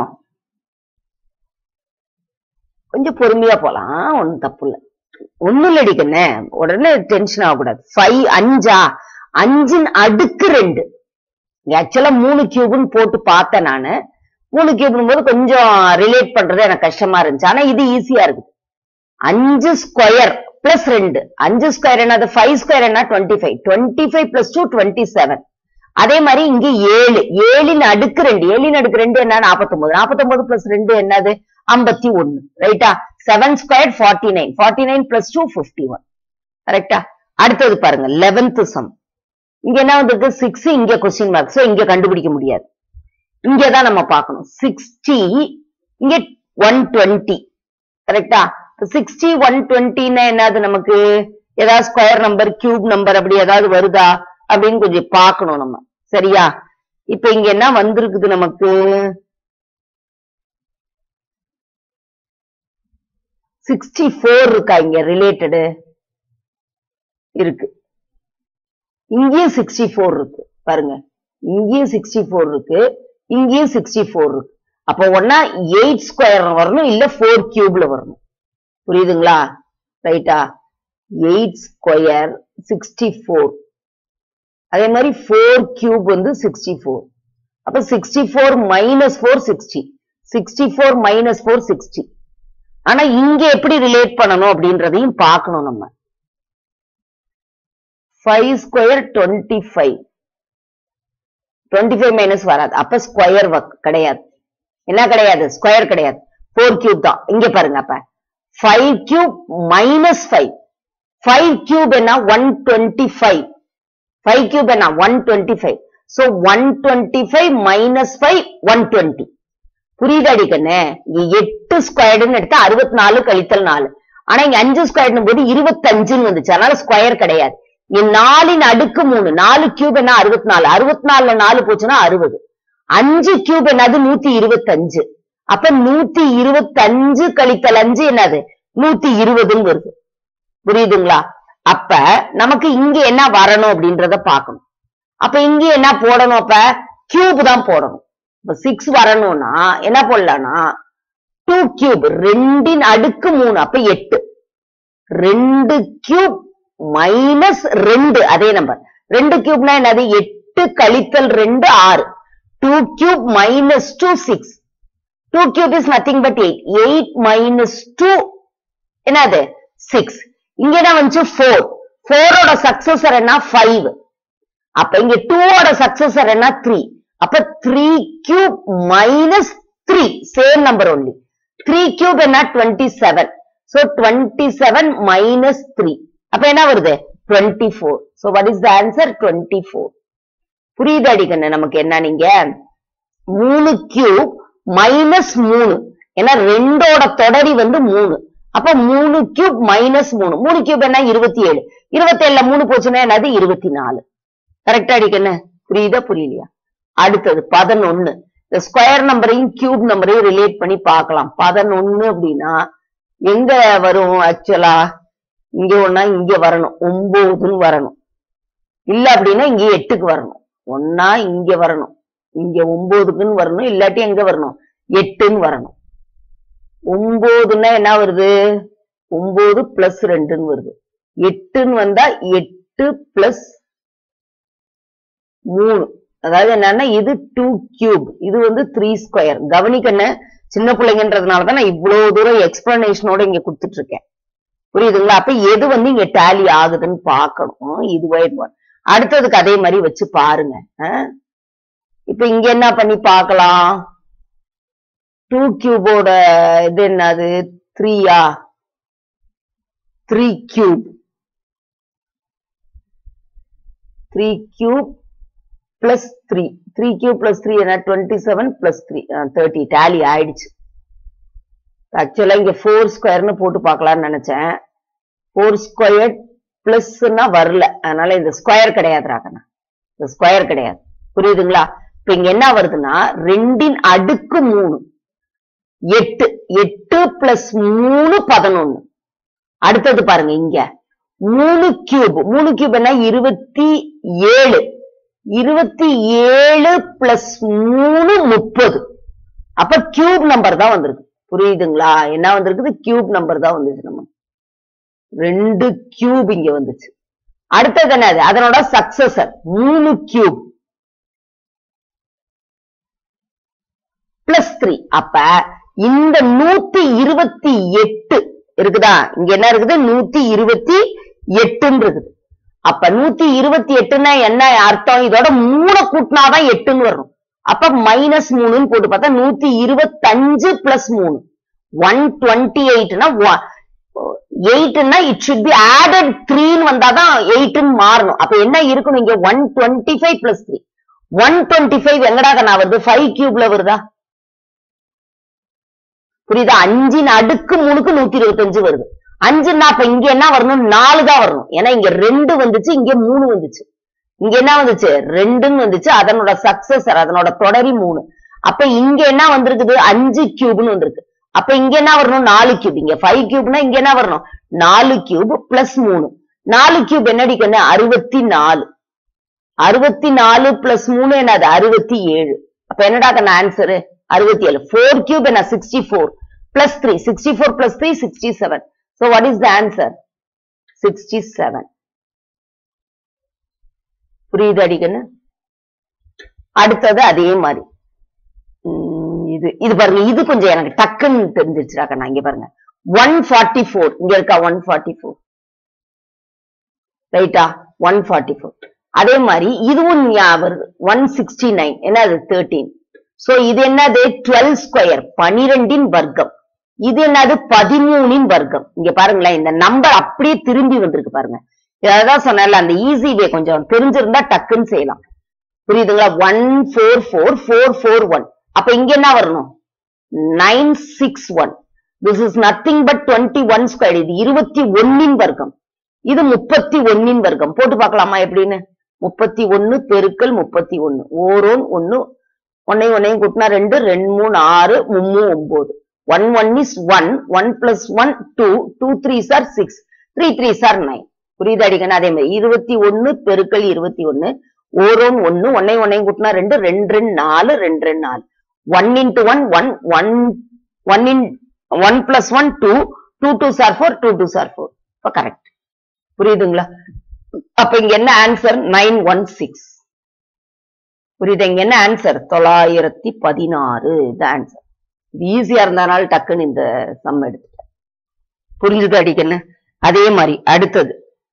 கொஞ்சம் பொறுமையா போலாம் ஒண்ணும் தப்பு இல்ல ஒண்ணும் இல்லடிக்கண்ணே உடனே டென்ஷன் ஆகக்கூடாது ஃபைவ் அஞ்சா அஞ்சின் அடுக்கு ரெண்டு ஆக்சுவலா மூணு கியூப்னு போட்டு பார்த்தேன் நானு மூணு கியூப்னும் போது கொஞ்சம் ரிலேட் பண்றது எனக்கு கஷ்டமா இருந்துச்சு ஆனா இது ஈஸியா இருக்கு அஞ்சு ஸ்கொயர் பிளஸ் ரெண்டு அஞ்சு ஸ்கொயர் என்னது ஃபைவ் ஸ்கொயர் என்ன twenty five twenty five plus two twenty seven அதே மாதிரி இங்க ஏழு ஏழின் அடுக்கு ரெண்டு ஏழின் அடுக்கு ரெண்டு என்ன நாற்பத்தொன்பது நாற்பத்தொன்பது பிளஸ் ரெண்டு என்னது ஐம்பத்தி ஒன்னு ரைட்டா seven square forty nine forty nine plus two fifty one கரெக்டா அடுத்தது பாருங்க லெவன்த் சம் இங்க என்ன வந்திருக்கு சிக்ஸ் இங்க கொஸ்டின் மார்க் சோ இங்க கண்டுபிடிக்க முடியாது இங்கதான் நம்ம பார்க்கணும் சிக்ஸ்டி இங்க ஒன் டுவெண்ட்டி கரெக்டா சிக்ஸ்டி ஒன் டுவெண்ட்டின்னா என்னது நமக்கு ஏதாவது ஸ்கொயர் நம்பர் கியூப் நம்பர் அப்படி ஏதாவது வருதா அப்படின்னு கொஞ்சம் பார்க்கணும் நம்ம சரியா இப்ப இங்க என்ன வந்திருக்குது நமக்கு சிக்ஸ்டி ஃபோர் இருக்கா இங்க ரிலேட்டடு இருக்கு இங்கேயும் சிக்ஸ்டி ஃபோர் இருக்கு பாருங்க இங்கேயும் சிக்ஸ்டி ஃபோர் இருக்கு இங்கேயும் சிக்ஸ்டி ஃபோர் இருக்கு அப்போ ஒன்னா எயிட் ஸ்கொயர் வரணும் இல்ல ஃபோர் கியூப்ல வரணும் புரியுதுங்களா ரைட்டா எயிட் ஸ்கொயர் சிக்ஸ்டி ஃபோர் அதே மாதிரி ஃபோர் கியூப் வந்து சிக்ஸ்டி ஃபோர் அப்ப sixty four minus four sixty sixty four minus four sixty ஆனா இங்க எப்படி ரிலேட் பண்ணணும் அப்படின்றதையும் பார்க்கணும் நம்ம five square twenty five twenty five minus வராது அப்ப ஸ்கொயர் கிடையாது என்ன கிடையாது ஸ்கொயர் கிடையாது ஃபோர் கியூப் தான் இங்க பாருங்க அப்ப five cube minus five five cube என்ன one twenty five five cube என்ன one twenty five so one twenty five minus five one twenty புரியுது அடிக்கண்ணே இங்க எட்டு ஸ்கொயர்டுன்னு எடுத்தா அறுபத்தி நாலு கழித்தல் நாலு ஆனா இங்க அஞ்சு ஸ்கொயர்னு போது இருபத்தஞ்சுன்னு வந்துச்சு அதனால ஸ்கொயர் கிடையாது இங்க நாலின் அடுக்கு மூணு நாலு கியூப் என்ன அறுபத்தி நாலு அறுபத்தி நாலுல நாலு போச்சுன்னா அறுபது அஞ்சு கியூப் என்னது நூத்தி இருபத்தஞ்சு அப்ப நூத்தி இருபத்தஞ்சு கழித்தல் அஞ்சு என்னது நூத்தி இருபதுன்னு வருது புரியுதுங்களா அப்ப நமக்கு இங்க என்ன வரணும் அப்படின்றத பார்க்கணும் அப்ப இங்க என்ன போடணும் அப்ப கியூப் தான் போடணும் இப்ப சிக்ஸ் வரணும்னா என்ன போடலாம்னா டூ கியூப் ரெண்டின் அடுக்கு மூணு அப்ப எட்டு ரெண்டு கியூப் மைனஸ் ரெண்டு அதே நம்பர் ரெண்டு கியூப்னா என்னது எட்டு கழித்தல் ரெண்டு ஆறு two cube minus two six two cube is nothing but eight eight minus two என்னது சிக்ஸ் இங்க என்ன வந்துச்சு ஃபோர் ஃபோரோட சக்சஸர் என்ன ஃபைவ் அப்ப இங்க டூவோட சக்சஸர் என்ன த்ரீ அப்ப three cube minus three same number only three cube என்ன twenty seven so twenty seven minus three அப்ப என்ன வருது twenty four so what is the answer twenty four புரியுது அடிக்கண்ணு நமக்கு என்ன நீங்க மூணு கியூப் மைனஸ் மூணு ஏன்னா ரெண்டோட தொடரி வந்து மூணு அப்ப மூணு கியூப் மைனஸ் மூணு மூணு கியூப் என்ன இருபத்தி ஏழு இருபத்தி ஏழுல மூணு போச்சுன்னா என்னது இருபத்தி நாலு கரெக்டா அடிக்கண்ணு புரியுதா புரியலையா அடுத்தது பதினொன்னு இந்த ஸ்கொயர் நம்பரையும் கியூப் நம்பரையும் ரிலேட் பண்ணி பார்க்கலாம் பதினொன்னு அப்படின்னா எங்க வரும் ஆக்சுவலா இங்க ஒன்னா இங்க வரணும் ஒன்பதுன்னு வரணும் இல்ல அப்படின்னா இங்க எட்டுக்கு வரணும் ஒன்னா இங்க வரணும் இங்க ஒன்பதுக்குன்னு வரணும் இல்லாட்டி எங்க வரணும் எட்டுன்னு வரணும் ஒன்பதுன்னா என்ன வருது ஒன்பது பிளஸ் ரெண்டுன்னு வருது எட்டுன்னு வந்தா எட்டு பிளஸ் மூணு அதாவது என்னன்னா இது டூ கியூப் இது வந்து த்ரீ ஸ்கொயர் கவனிக்கண்ண சின்ன பிள்ளைங்கன்றதுனால தான் நான் இவ்வளவு தூரம் எக்ஸ்பிளனேஷனோட இங்க கொடுத்துட்டு இருக்கேன் புரியுதுங்களா அப்ப எது வந்து இங்க டேலி ஆகுதுன்னு பார்க்கணும் இதுவே அடுத்ததுக்கு அதே மாதிரி வச்சு பாருங்க ஆ? இப்ப இங்க என்ன பண்ணி பார்க்கலாம் டூ கியூபோட இது என்னது த்ரீயா three cube three cube plus three three cube plus three என்ன twenty seven plus three thirty tally ஆயிடுச்சு ஆக்சுவலா இங்க ஃபோர் ஸ்கொயர்னு போட்டு பார்க்கலாம்னு நினைச்சேன் ஃபோர் ஸ்கொயர் பிளஸ்னா வரல அதனால இந்த ஸ்கொயர் கிடையாதுராக்கண்ணா இந்த ஸ்கொயர் கிடையாது புரியுதுங்களா இப்ப இங்க என்ன வருதுன்னா ரெண்டின் அடுக்கு மூணு எட்டு எட்டு பிளஸ் மூணு பதினொன்னு அடுத்தது பாருங்க இங்க மூணு கியூப் மூணு கியூப் என்ன இருபத்தி ஏழு இருபத்தி ஏழு பிளஸ் மூணு முப்பது அப்ப கியூப் நம்பர் தான் வந்திருக்கு புரியுதுங்களா என்ன வந்திருக்குது கியூப் நம்பர் தான் வந்துச்சு நம்ம ரெண்டு கியூப் இங்க வந்துச்சு அடுத்தது என்னது அதனோட சக்சஸர் மூணு கியூப் பிளஸ் த்ரீ அப்ப இந்த நூத்தி இருபத்தி எட்டு இருக்குதா இங்க என்ன இருக்குது நூத்தி இருபத்தி எட்டுன்னு இருக்குது அப்ப நூத்தி இருபத்தி எட்டுன்னா என்ன அர்த்தம் இதோட மூணு கூட்டினாதான் எட்டுன்னு வரும் அப்ப மைனஸ் மூணுன்னு போட்டு பார்த்தா நூத்தி இருபத்தஞ்சு பிளஸ் மூணு ஒன் டுவெண்ட்டி எயிட்னா எயிட்னா இட் should பி ஆடட் த்ரீன்னு வந்தாதான் எயிட்னு மாறணும் அப்ப என்ன இருக்கணும் இங்க one twenty five plus three one twenty five எங்கடா நான் வருது ஃபைவ் கியூப்ல வருதா புரியுதா அஞ்சின் அடுக்கு மூணுக்கு நூத்தி இருபத்தஞ்சு வருது அஞ்சுன்னா அப்ப இங்க என்ன வரணும் நாலு தான் வரணும் ஏன்னா இங்க ரெண்டு வந்துச்சு இங்க மூணு வந்துச்சு இங்க என்ன வந்துச்சு ரெண்டுன்னு வந்துச்சு அதனோட சக்சஸர் அதனோட தொடரி மூணு அப்ப இங்க என்ன வந்திருக்குது அஞ்சு கியூப்னு வந்திருக்கு அப்ப இங்க என்ன வரணும் நாலு கியூப் இங்க ஃபைவ் கியூப்னா இங்க என்ன வரணும் நாலு கியூப் பிளஸ் மூணு நாலு கியூப் என்னடிக்கணும் அறுபத்தி நாலு அறுபத்தி நாலு பிளஸ் மூணு என்னது அறுபத்தி ஏழு அப்ப என்னடா கண்ண ஆன்சரு அறுபத்தி ஏழு ஃபோர் கியூப் என்ன sixty four plus three sixty four plus three sixty seven so what is the answer sixty seven புரியுது அடிக்கன்னு அடுத்தது அதே மாதிரி உம், இது இது பாருங்க இது கொஞ்சம் எனக்கு டக்குன்னு தெரிஞ்சிருச்சுடா கண்ணா இங்க பாருங்க ஒன் ஃபார்ட்டி ஃபோர் இங்க இருக்கா ஒன் ஃபார்ட்டி ஃபோர் ரைட்டா ஒன் ஃபார்ட்டி ஃபோர் அதே மாதிரி இதுவும் ஞாபகம் வருது ஒன் சிக்ஸ்டி நைன் என்ன அது தேர்ட்டீன் சோ இது என்னது டுவெல் ஸ்கொயர் பனிரெண்டின் வர்க்கம் இது என்னது பதிமூணின் வர்க்கம் இங்க பாருங்களேன் இந்த நம்பர் அப்படியே திரும்பி வந்திருக்கு பாருங்க அதான் சொன்னேன்ல அந்த ஈஸி வே கொஞ்சம் தெரிஞ்சிருந்தா டக்குன்னு செய்யலாம் புரியுதுங்களா one four four four four one அப்ப இங்க என்ன வரணும் nine six one this is nothing but twenty one square இது இருபத்தி ஒன்னின் வர்க்கம் இது முப்பத்தி ஒன்னின் வர்க்கம் போட்டு பார்க்கலாமா எப்படின்னு முப்பத்தி ஒன்னு பெருக்கல் முப்பத்தி ஒன்னு ஓரோன் ஒன்னு ஒன்னையும் ஒன்னையும் கூட்டினா ரெண்டு ரெண்டு மூணு ஆறு மும்மூ ஒன்பது one one is one one plus one two two three are six three three are nine புரியுது அடிக்கணும் அதே மாதிரி இருபத்தி ஒன்னு பெருக்கல் இருபத்தி ஒன்னு ஓரோன் ஒன்னு ஒன்னையும் ஒன்னையும் கூட்டினா ரெண்டு ரெண்டு ரெண்டு நாலு ரெண்டு ரெண்டு நாலு one into one one one one in one plus one two two two are four two two are four இப்போ கரெக்ட் புரியுதுங்களா அப்ப இங்க என்ன ஆன்சர் நைன் ஒன் சிக்ஸ் புரியுது இங்க என்ன ஆன்சர் தொள்ளாயிரத்தி பதினாறு இது ஆன்சர் இது ஈஸியா இருந்தனால டக்குன்னு இந்த சம் எடுத்துட்டேன் புரிஞ்சுது அடிக்கன்னு அதே மாதிரி அடுத்தது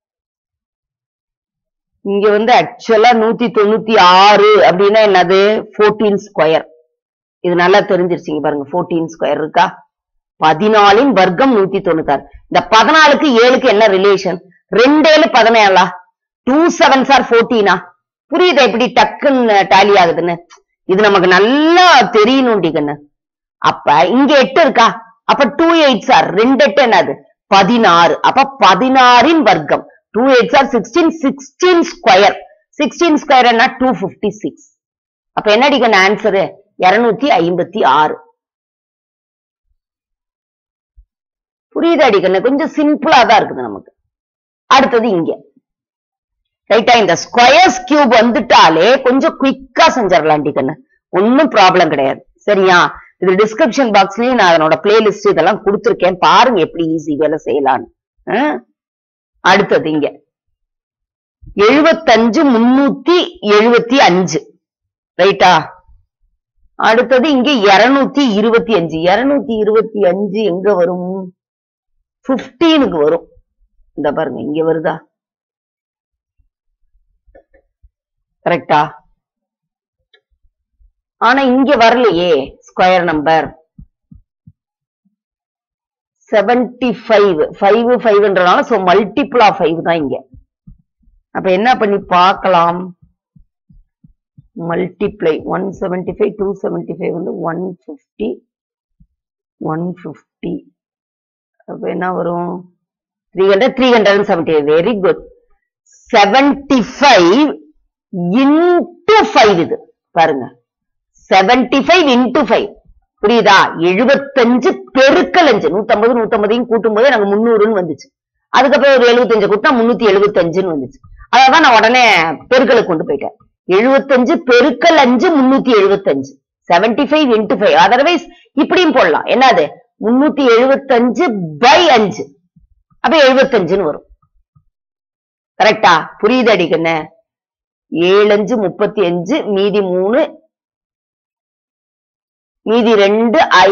இங்க வந்து ஆக்சுவலா நூத்தி தொண்ணூத்தி ஆறு அப்படின்னா என்னது ஃபோர்டீன் ஸ்கொயர் இது நல்லா தெரிஞ்சிருச்சிங்க பாருங்க ஃபோர்டீன் ஸ்கொயர் இருக்கா பதினாலின் வர்க்கம் நூத்தி தொண்ணூத்தாறு இந்த பதினாலுக்கு ஏழுக்கு என்ன ரிலேஷன் ரெண்டேழு பதினேழா டூ செவன் சார் ஃபோர்டீனா புரியுதா எப்படி டக்குன்னு டாலி ஆகுதுன்னு இது நமக்கு நல்லா தெரியணும் கண்ணு அப்ப இங்க எட்டு இருக்கா அப்ப டூ எயிட் சார் ரெண்டு எட்டு என்னது பதினாறு அப்ப பதினாறின் வர்க்கம் two eight are sixteen sixteen square sixteen square என்ன டூ பிப்டி சிக்ஸ் அப்ப என்ன அடிக்கணும் ஆன்சரு இருநூத்தி ஐம்பத்தி ஆறு புரியுது அடிக்கணும் கொஞ்சம் சிம்பிளா தான் இருக்குது நமக்கு அடுத்தது இங்க ரைட்டா இந்த ஸ்கொயர்ஸ் கியூப் வந்துட்டாலே கொஞ்சம் குயிக்கா செஞ்சிடலாம் டிக்கன்னு ஒன்னும் ப்ராப்ளம் கிடையாது சரியா இது டிஸ்கிரிப்ஷன் பாக்ஸ்லயும் நான் அதனோட பிளேலிஸ்ட் இதெல்லாம் கொடுத்துருக்கேன் பாருங்க எப்படி ஈஸி வேலை செய்யலான்னு ஆ? அடுத்தது இங்க எழுபத்தஞ்சு முன்னூத்தி எழுபத்தி அஞ்சு ரைட்டா அடுத்தது இங்க இருநூத்தி இருபத்தி அஞ்சு இருநூத்தி இருபத்தி அஞ்சு எங்க வரும் பிப்டீனுக்கு வரும் இந்த பாருங்க இங்க வருதா கரெக்டா ஆனா இங்க வரலையே square number seventy five five ஃபைவ்ன்றனால சோ மல்டிபிள் ஆஃப் ஃபைவ் தான் இங்க அப்ப என்ன பண்ணி பார்க்கலாம் multiply one seventy five two seventy five வந்து ஒன் ஃபிஃப்டி ஒன் ஃபிஃப்டி அப்ப என்ன வரும் three hundred three hundred seventy very good seventy five into five இது பாருங்க செவன்டி ஃபைவ் இன்டு ஃபைவ் புரியுதா எழுபத்தஞ்சு பெருக்கல் அஞ்சு நூத்தம்பது நூத்தம்பதையும் கூட்டும் போது எனக்கு முந்நூறுன்னு வந்துச்சு அதுக்கப்புறம் ஒரு எழுபத்தஞ்சு கூட்டினா முன்னூத்தி எழுபத்தஞ்சுன்னு வந்துச்சு அதான் நான் உடனே பெருக்கலுக்கு கொண்டு போயிட்டேன் எழுபத்தஞ்சு பெருக்கல் அஞ்சு முன்னூத்தி எழுபத்தஞ்சு seventy five into five otherwise இப்படியும் போடலாம் என்னது முன்னூத்தி எழுபத்தஞ்சு பை அஞ்சு அப்ப எழுபத்தஞ்சுன்னு வரும் கரெக்டா புரியுது அடிக்கண்ணே ஏழு அஞ்சு முப்பத்தி அஞ்சு மீதி மூணு மீதி ரெண்டு ஐ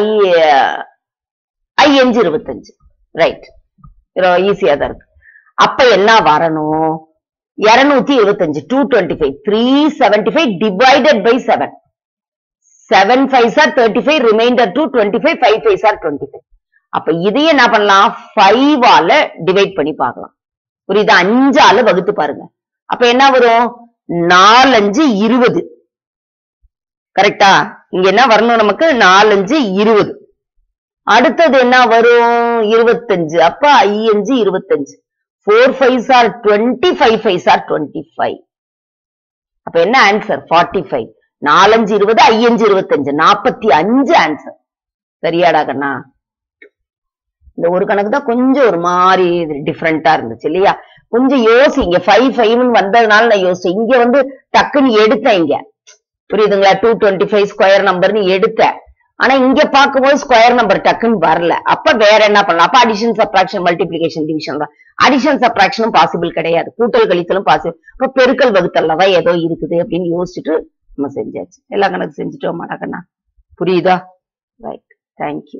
ஐ அஞ்சு இருபத்தஞ்சு ரைட் ஈஸியா தான் இருக்கு அப்ப என்ன வரணும் இருநூத்தி இருபத்தஞ்சு two twenty five three seventy five divided by seven seven five are thirty five remainder two twenty five five five are twenty five அப்ப இதையே என்ன பண்ணலாம் ஃபைவ் ஆல டிவைட் பண்ணி பார்க்கலாம் புரியுதா அஞ்சால வகுத்து பாருங்க அப்ப என்ன வரும் நாலஞ்சு இருபது கரெக்டா இங்க என்ன வரணும் நமக்கு நாலஞ்சு இருபது அடுத்தது என்ன வரும் இருபத்தஞ்சு அப்ப ஐயஞ்சு இருபத்தஞ்சு four five are twenty five five are twenty five அப்ப என்ன ஆன்சர் ஃபார்ட்டி ஃபைவ் நாலஞ்சு இருபது ஐயஞ்சு இருபத்தஞ்சு நாற்பத்தி அஞ்சு ஆன்சர் சரியாடா கண்ணா இந்த ஒரு கணக்கு தான் கொஞ்சம் ஒரு மாதிரி டிஃப்ரெண்டா இருந்துச்சு இல்லையா கொஞ்சம் யோசிங்க ஃபைவ் ஃபைவ்னு வந்ததுனால நான் யோசிச்சேன் இங்க வந்து டக்குன்னு எடுத்தேன் இங்க புரியுதுங்களா டூ டுவெண்ட்டி ஃபைவ் ஸ்கொயர் நம்பர்னு எடுத்தேன் ஆனா இங்க பார்க்கும்போது ஸ்கொயர் நம்பர் டக்குன்னு வரல அப்ப வேற என்ன பண்ணலாம் அப்ப அடிஷன் சப்ராக்ஷன் மல்டிபிளிகேஷன் டிவிஷன் தான் அடிஷன் சப்ராக்ஷனும் பாசிபிள் கிடையாது கூட்டல் கழித்தலும் பாசிபிள் அப்ப பெருக்கல் வகுத்தல்ல தான் ஏதோ இருக்குது அப்படின்னு யோசிச்சுட்டு நம்ம செஞ்சாச்சு எல்லா கணக்கு செஞ்சுட்டோம் மாட்டாக்கண்ணா புரியுதா ரைட் தேங்க்யூ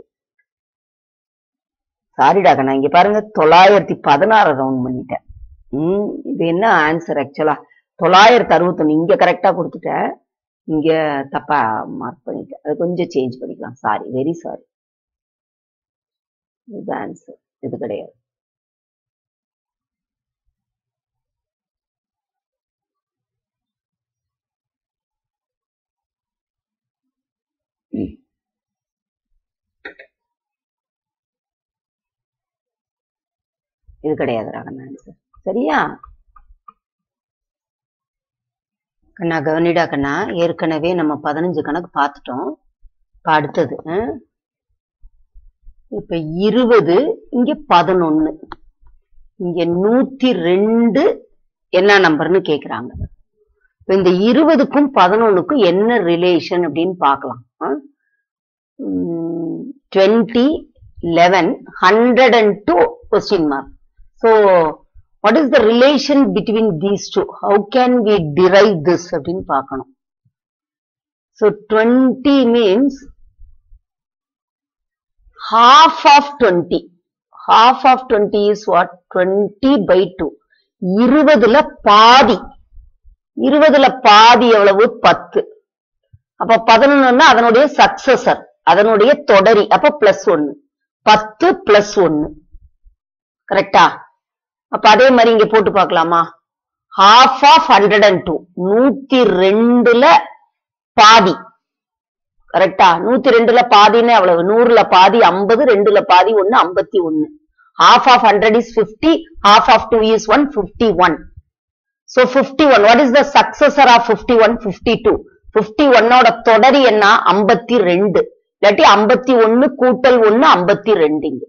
சாரிடா கண்ணா இங்க பாருங்க தொள்ளாயிரத்தி பதினாறு ரவுண்ட் பண்ணிட்டேன் ம் இது என்ன ஆன்சர் ஆக்சுவலா தொள்ளாயிரத்தி அறுபத்தொன்னு இங்க கரெக்டா கொடுத்துட்டேன் இங்க தப்பா மார்க் பண்ணிட்டேன் அது கொஞ்சம் சேஞ்ச் பண்ணிக்கலாம் சாரி வெரி சாரி இது ஆன்சர் இது கிடையாது இது கிடையாது ராகன் ஆன்சர் சரியா கண்ணா கவனிடா கண்ணா ஏற்கனவே நம்ம பதினஞ்சு கணக்கு பார்த்துட்டோம் இப்ப அடுத்தது ஆ? இப்ப இருபது இங்க பதினொன்னு இங்க நூத்தி ரெண்டு என்ன நம்பர்னு கேக்குறாங்க இப்ப இந்த இருபதுக்கும் பதினொன்னுக்கும் என்ன ரிலேஷன் அப்படின்னு பார்க்கலாம் twenty eleven hundred and two question mark so what is the relation between these two how can we derive this அப்படின்னு பார்க்கணும் so twenty means half of 20 half of 20 is what 20 by 2 இருபதுல பாதி இருபதுல பாதி எவ்வளவு பத்து அப்ப பதினொன்னுன்னா அதனுடைய சக்சஸர் அதனுடைய தொடரி அப்ப பிளஸ் ஒன்னு பத்து பிளஸ் ஒன்னு கரெக்டா அப்ப அதே மாதிரி இங்க போட்டு பார்க்கலாமா half of hundred and two நூத்தி ரெண்டுல பாதி கரெக்டா நூத்தி ரெண்டுல பாதின்னு எவ்வளவு நூறுல பாதி ஐம்பது ரெண்டுல பாதி ஒன்னு ஐம்பத்தி ஒன்னு half of hundred is fifty half of two is one fifty one so fifty one what is the successor of fifty one fifty two fifty ஒன்னோட தொடரி என்ன ஐம்பத்தி ரெண்டு இல்லாட்டி ஐம்பத்தி ஒன்னு கூட்டல் ஒன்னு ஐம்பத்தி ரெண்டு இங்க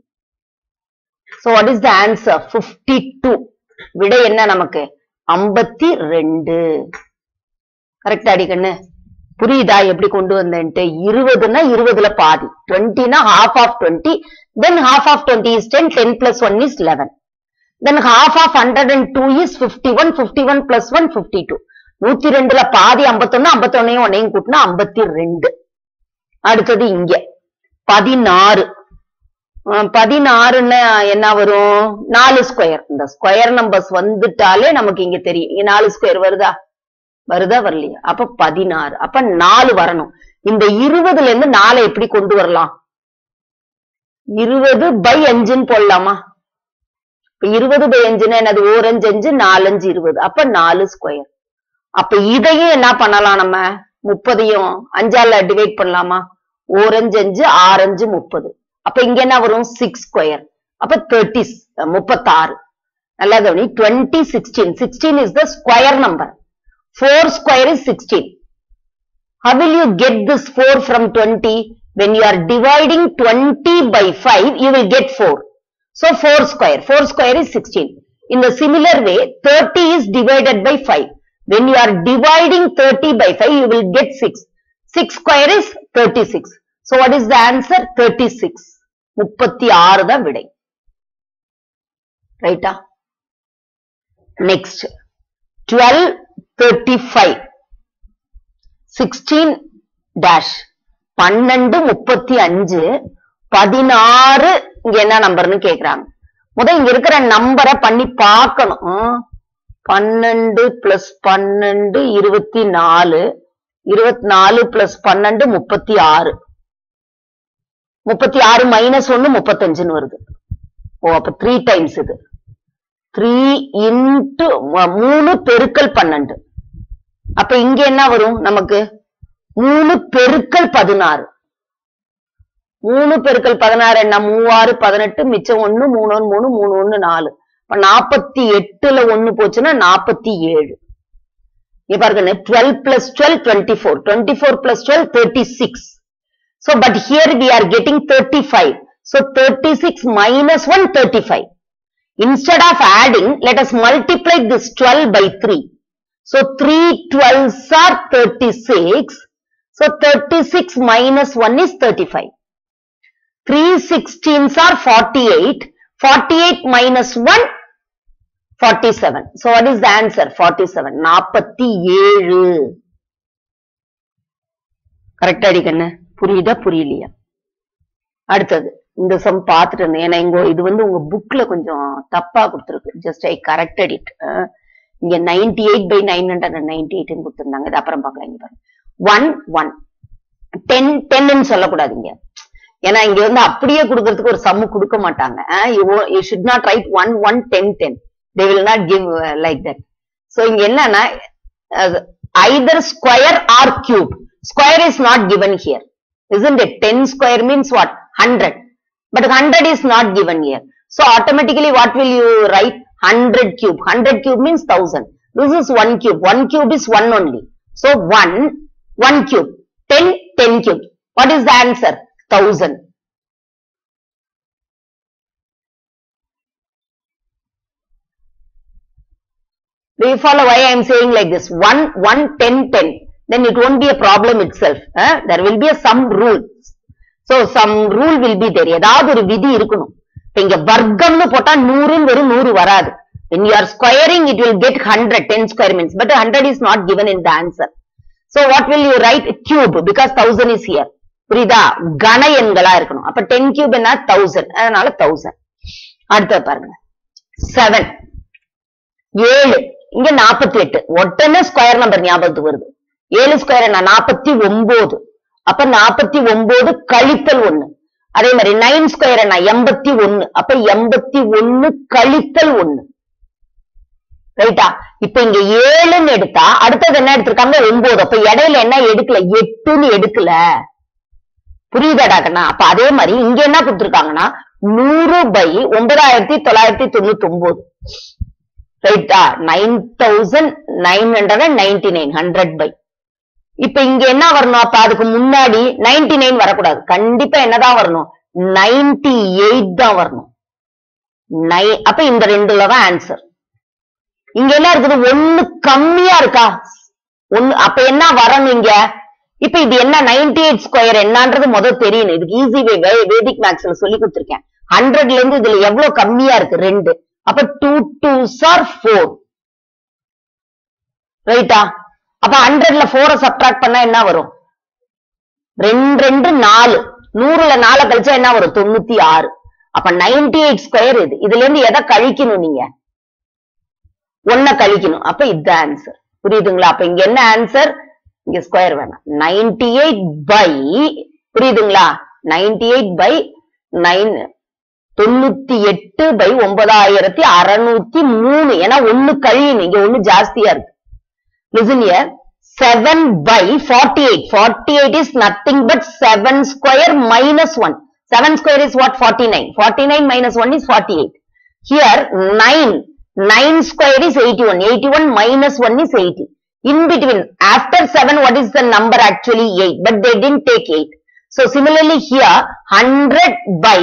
so what is the answer fifty two விடை என்ன நமக்கு ஐம்பத்தி ரெண்டு கரெக்டா அடிக்கண்ணு புரியுதா எப்படி கொண்டு வந்தேன்ட்டு இருபதுன்னா இருபதுல பாதி டுவெண்ட்டினா half of twenty then half of twenty is ten ten plus one is eleven then half of hundred and two is fifty one fifty one plus one fifty two நூத்தி ரெண்டுல பாதி ஐம்பத்தொன்னு ஐம்பத்தொன்னையும் ஒன்னையும் கூட்டினா ஐம்பத்தி ரெண்டு அடுத்தது இங்க பதினாறு அஹ் பதினாறுன்னு என்ன வரும் நாலு ஸ்கொயர் இந்த ஸ்கொயர் நம்பர்ஸ் வந்துட்டாலே நமக்கு இங்க தெரியும் இங்க நாலு ஸ்கொயர் வருதா வருதா வரலையா அப்ப பதினாறு அப்ப நாலு வரணும் இந்த இருபதுல இருந்து நாலை எப்படி கொண்டு வரலாம் இருபது பை அஞ்சுன்னு போடலாமா இப்ப இருபது பை அஞ்சுன்னா என்னது ஓரஞ்சு அஞ்சு நாலஞ்சு இருபது அப்ப நாலு ஸ்கொயர் அப்ப இதையும் என்ன பண்ணலாம் நம்ம முப்பதையும் அஞ்சால டிவைட் பண்ணலாமா ஓரஞ்சு அஞ்சு ஆரஞ்சு முப்பது அப்ப இங்க என்ன வரும் சிக்ஸ் ஸ்கொயர் அப்ப தேர்ட்டி முப்பத்தாறு நல்லா கவனி twenty sixteen sixteen is the square number 4 square is 16. How will you get this 4 from 20? When you are dividing 20 by 5, you will get 4. So 4 square. 4 square is 16. In the similar way, 30 is divided by 5. When you are dividing 30 by 5, you will get 6. 6 square is 36. So what is the answer? 36. 36 தான் விடை. Right? Next. 12 35 16 dash பன்னெண்டு முப்பத்தி அஞ்சு பதினாறு இங்க என்ன நம்பர்னு கேக்குறாங்க முத இங்க இருக்கிற நம்பரை பண்ணி பார்க்கணும் ம். பன்னெண்டு பிளஸ் பன்னெண்டு இருபத்தி நாலு இருபத்தி நாலு பிளஸ் பன்னெண்டு முப்பத்தி ஆறு முப்பத்தி ஆறு மைனஸ் ஒன்னு முப்பத்தஞ்சுன்னு வருது ஓ அப்ப த்ரீ டைம்ஸ் இது த்ரீ இன்ட்டு மூணு பெருக்கல் பன்னெண்டு அப்ப இங்க என்ன வரும் நமக்கு மூணு பெருக்கல் பதினாறு மூணு பெருக்கல் பதினாறு என்ன மூவாறு பதினெட்டு மிச்சம் ஒண்ணு மூணு ஒண்ணு மூணு மூணு ஒண்ணு நாலு இப்ப நாற்பத்தி எட்டுல ஒண்ணு போச்சுன்னா நாற்பத்தி ஏழு இங்க பாருங்க twelve plus twelve twenty four twenty four plus twelve thirty six so but here we are getting thirty five so thirty six minus one thirty five Instead of adding, let us multiply this 12 by 3. So 3 12s are 36. So 36 minus 1 is 35. 3 16s are 48. 48 minus 1, 47. So what is the answer? 47. 47. கரெக்டா அடிக்கண்ணு புரியுதா புரியலையா அடுத்தது இந்த சம் பார்த்துட்டு இருந்தேன் ஏன்னா இங்க இது வந்து உங்க புக்ல கொஞ்சம் தப்பா கொடுத்துருக்கு ஜஸ்ட் ஐ கரெக்டட் இட் இங்க ninety eight by nine hundred and ninety eight கொடுத்துருந்தாங்க இது அப்புறம் பார்க்கலாம் இங்க பாருங்க ஒன் ஒன் டென் டென்னு சொல்லக்கூடாதுங்க ஏன்னா இங்க வந்து அப்படியே கொடுக்கறதுக்கு ஒரு சம்மு கொடுக்க மாட்டாங்க you should not write one one ten ten they will not give like that so இங்க என்னன்னா either square or cube square is not given here isn't it 10 square means what 100 but 100 is not given here so automatically what will you write 100 cube 100 cube means 1000 this is 1 cube 1 cube is 1 only so 1 1 cube 10 10 cube what is the answer 1000 do you follow why i am saying like this 1 1 10 10 then it won't be a problem itself huh? there will be a some rule so some rule will be there ஏதாவது ஒரு விதி இருக்கணும் இப்ப இங்க வர்க்கம்னு போட்டா நூறுன்னு வெறும் நூறு வராது when you are squaring it will get 100 10 square means but 100 is not given in the answer so what will you write cube because 1000 is here புரியுதா கன எண்களா இருக்கணும் அப்ப 10 cube என்ன 1000 அதனால 1000 அடுத்த பாருங்க 7 ஏழு இங்க 48 உடனே ஸ்கொயர் நம்பர் ஞாபகத்துக்கு வருது ஏழு ஸ்கொயர் என்ன நாற்பத்தி ஒன்பது அப்ப நாற்பத்தி ஒன்பது கழித்தல் ஒண்ணு அதே மாதிரி நைன் ஸ்கொயர் என்ன எண்பத்தி ஒண்ணு அப்ப எண்பத்தி ஒண்ணு கழித்தல் ஒண்ணு ரைட்டா இப்ப இங்க ஏழுன்னு எடுத்தா அடுத்தது என்ன எடுத்திருக்காங்க ஒன்பது அப்ப இடையில என்ன எடுக்கல எட்டுன்னு எடுக்கல புரியுதாடா கண்ணா அப்ப அதே மாதிரி இங்க என்ன கொடுத்திருக்காங்கன்னா நூறு பை ஒன்பதாயிரத்தி தொள்ளாயிரத்தி தொண்ணூத்தி ஒன்பது ரைட்டா nine thousand nine hundred and ninety nine hundred by இப்ப இங்க என்ன வரணும் அப்ப அதுக்கு முன்னாடி நைன்டி நைன் வரக்கூடாது கண்டிப்பா என்னதான் வரணும் நைன்டி எயிட் தான் வரணும் நை அப்ப இந்த ரெண்டுல தான் ஆன்சர் இங்க என்ன இருக்குது ஒண்ணு கம்மியா இருக்கா ஒண்ணு அப்ப என்ன வரணும் இங்க இப்ப இது என்ன நைன்டி எயிட் ஸ்கொயர் என்னன்றது முதல் தெரியணும் இதுக்கு ஈஸி வே வேதிக் மேக்ஸ்ல சொல்லி கொடுத்துருக்கேன் ஹண்ட்ரட்ல இருந்து இதுல எவ்வளவு கம்மியா இருக்கு ரெண்டு அப்ப டூ டூ சார் ஃபோர் ரைட்டா அப்ப ஹண்ட்ரட்ல போர சப்ட்ராக்ட் பண்ணா என்ன வரும் ரெண்டு ரெண்டு நாலு நூறுல நாலு கழிச்சா என்ன வரும் தொண்ணூத்தி ஆறு அப்ப நைன்டி எயிட் ஸ்கொயர் இது இதுல இருந்து எதை கழிக்கணும் நீங்க ஒன்ன கழிக்கணும் அப்ப இதுதான் ஆன்சர் புரியுதுங்களா அப்ப இங்க என்ன ஆன்சர் இங்க ஸ்கொயர் வேணாம் நைன்டி எயிட் பை புரியுதுங்களா நைன்டி எயிட் பை நைன் தொண்ணூத்தி எட்டு பை ஒன்பதாயிரத்தி அறுநூத்தி மூணு ஏன்னா ஒண்ணு கழியணும் இங்க ஒண்ணு ஜாஸ்தியா இருக்கு listen here 7 by 48 48 is nothing but 7 square minus 1 7 square is what 49 49 minus 1 is 48 here 9 9 square is 81 81 minus 1 is 80 in between after 7 what is the number actually 8 but they didn't take 8 so similarly here 100 by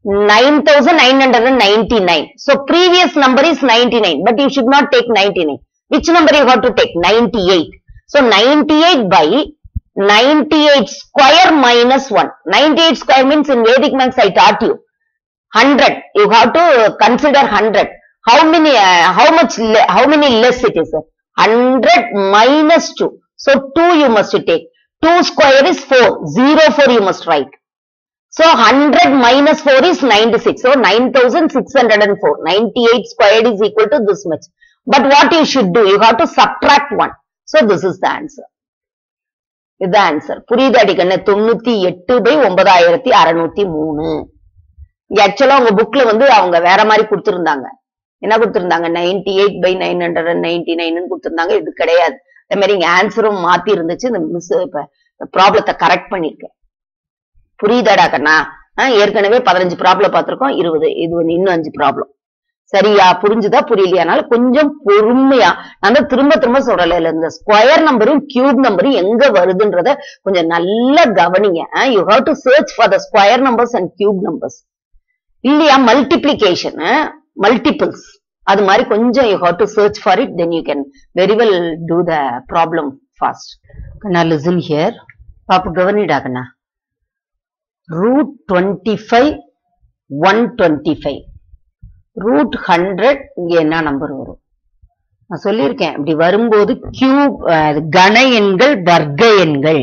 9999 so previous number is 99 but you should not take 99 which number you have to take 98 so 98 by 98 square minus 1 98 square means in vedic maths i taught you 100 you have to consider 100 how many uh, how much le- how many less it is 100 minus 2 so 2 you must take 2 square is 4 0 4 you must write so 100 minus 4 is 96 so 9604 98 squared is equal to this much but what you should do you have to subtract 1 so this is the answer இது ஆன்சர் புரியுது அடிக்கண்ணு தொண்ணூத்தி எட்டு பை ஒன்பதாயிரத்தி அறுநூத்தி மூணு ஆக்சுவலா உங்க புக்ல வந்து அவங்க வேற மாதிரி கொடுத்திருந்தாங்க என்ன கொடுத்திருந்தாங்க ninety eight by nine hundred and ninety nine கொடுத்திருந்தாங்க இது கிடையாது அதே மாதிரி இங்க ஆன்சரும் மாத்தி இருந்துச்சு இந்த மிஸ் இப்ப ப்ராப்ளத்தை கரெக்ட் பண்ணிருக்கேன் புரியுதாடா கண்ணா ஆஹ் ஏற்கனவே பதினஞ்சு ப்ராப்ளம் பார்த்திருக்கோம் இருபது இது வந்து இன்னும் அஞ்சு ப்ராப்ளம் சரியா புரிஞ்சுதா புரியலையானால கொஞ்சம் பொறுமையா நான் தான் திரும்ப திரும்ப சொல்றல இல்ல இந்த ஸ்கொயர் நம்பரும் கியூப் நம்பரும் எங்க வருதுன்றத கொஞ்சம் நல்லா கவனிங்க you have to search for the square numbers and cube numbers இல்லையா மல்டிப்ளிகேஷன் மல்டிபிள்ஸ் அது மாதிரி கொஞ்சம் you have to search for it then you can very well do the problem fast கண்ணா லிசன் ஹியர் பாப்பு கவனிடா கண்ணா root twenty five one twenty five root hundred இங்க என்ன நம்பர் வரும் நான் சொல்லியிருக்கேன் இப்படி வரும்போது கியூப் கன எண்கள் வர்க்க எண்கள்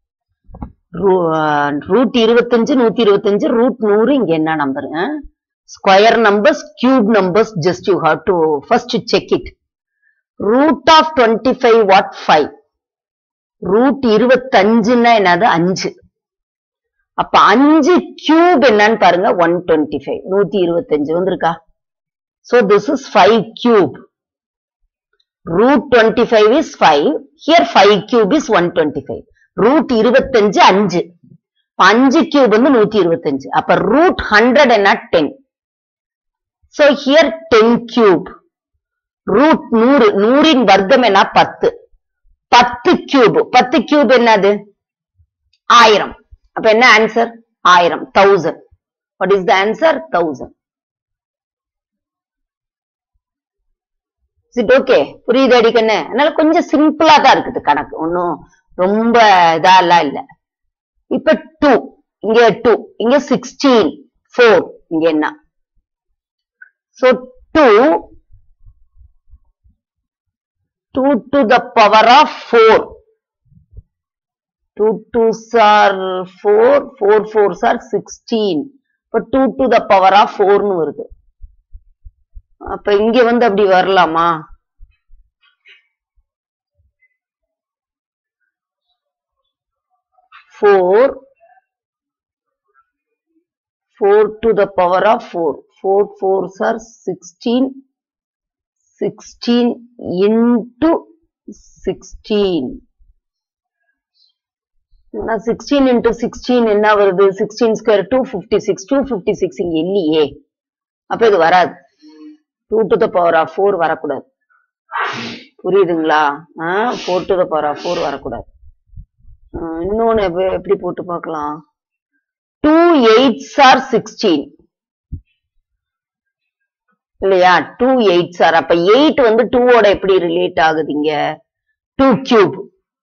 ரூட் இருபத்தஞ்சு நூத்தி இருபத்தஞ்சு ரூட் நூறு இங்க என்ன number square numbers cube numbers just you have to first check it root of twenty five what five root இருபத்தஞ்சுன்னா என்னது அஞ்சு அப்ப அஞ்சு கியூப் என்னன்னு பாருங்க ஒன் டுவெண்ட்டி ஃபைவ் நூத்தி இருபத்தஞ்சு வந்திருக்கா so this is five cube root twenty five is five here five cube is one twenty five root இருபத்தஞ்சு அஞ்சு அஞ்சு கியூப் வந்து நூத்தி இருபத்தஞ்சு அப்ப ரூட் ஹண்ட்ரட் என்ன ten so here ten cube root நூறு நூறின் வர்க்கம் என்ன பத்து பத்து கியூப் பத்து கியூப் என்னது ஆயிரம் அப்ப என்ன ஆன்சர் ஆயிரம் thousand what is the answer thousand it okay புரியுது அடிக்கண்ணு அதனால கொஞ்சம் சிம்பிளா தான் இருக்குது கணக்கு ஒன்னும் ரொம்ப இதெல்லாம் இல்ல இப்ப டூ இங்க டூ இங்க சிக்ஸ்டீன் ஃபோர் இங்க என்ன so two two to the power of four two twos are four four fours are sixteen இப்ப two to the power of ஃபோர்னு வருது அப்ப இங்க வந்து அப்படி வரலாமா four four to the power of four four fours are sixteen sixteen into sixteen sixteen into sixteen என்ன வருது sixteen square two fifty six two fifty six இங்க இல்லையே அப்ப இது வராது two to the power of four வரக்கூடாது புரியுதுங்களா four to the power of four வரக்கூடாது ஆஹ் இன்னொன்னு எப்ப- எப்படி போட்டு பார்க்கலாம் டூ எயிட்ஸ் ஆர் சிக்ஸ்டீன் இல்லையா டூ எயிட்ஸ் ஆர் அப்ப எயிட் வந்து டூவோட எப்படி ரிலேட் ஆகுது இங்க டூ கியூப்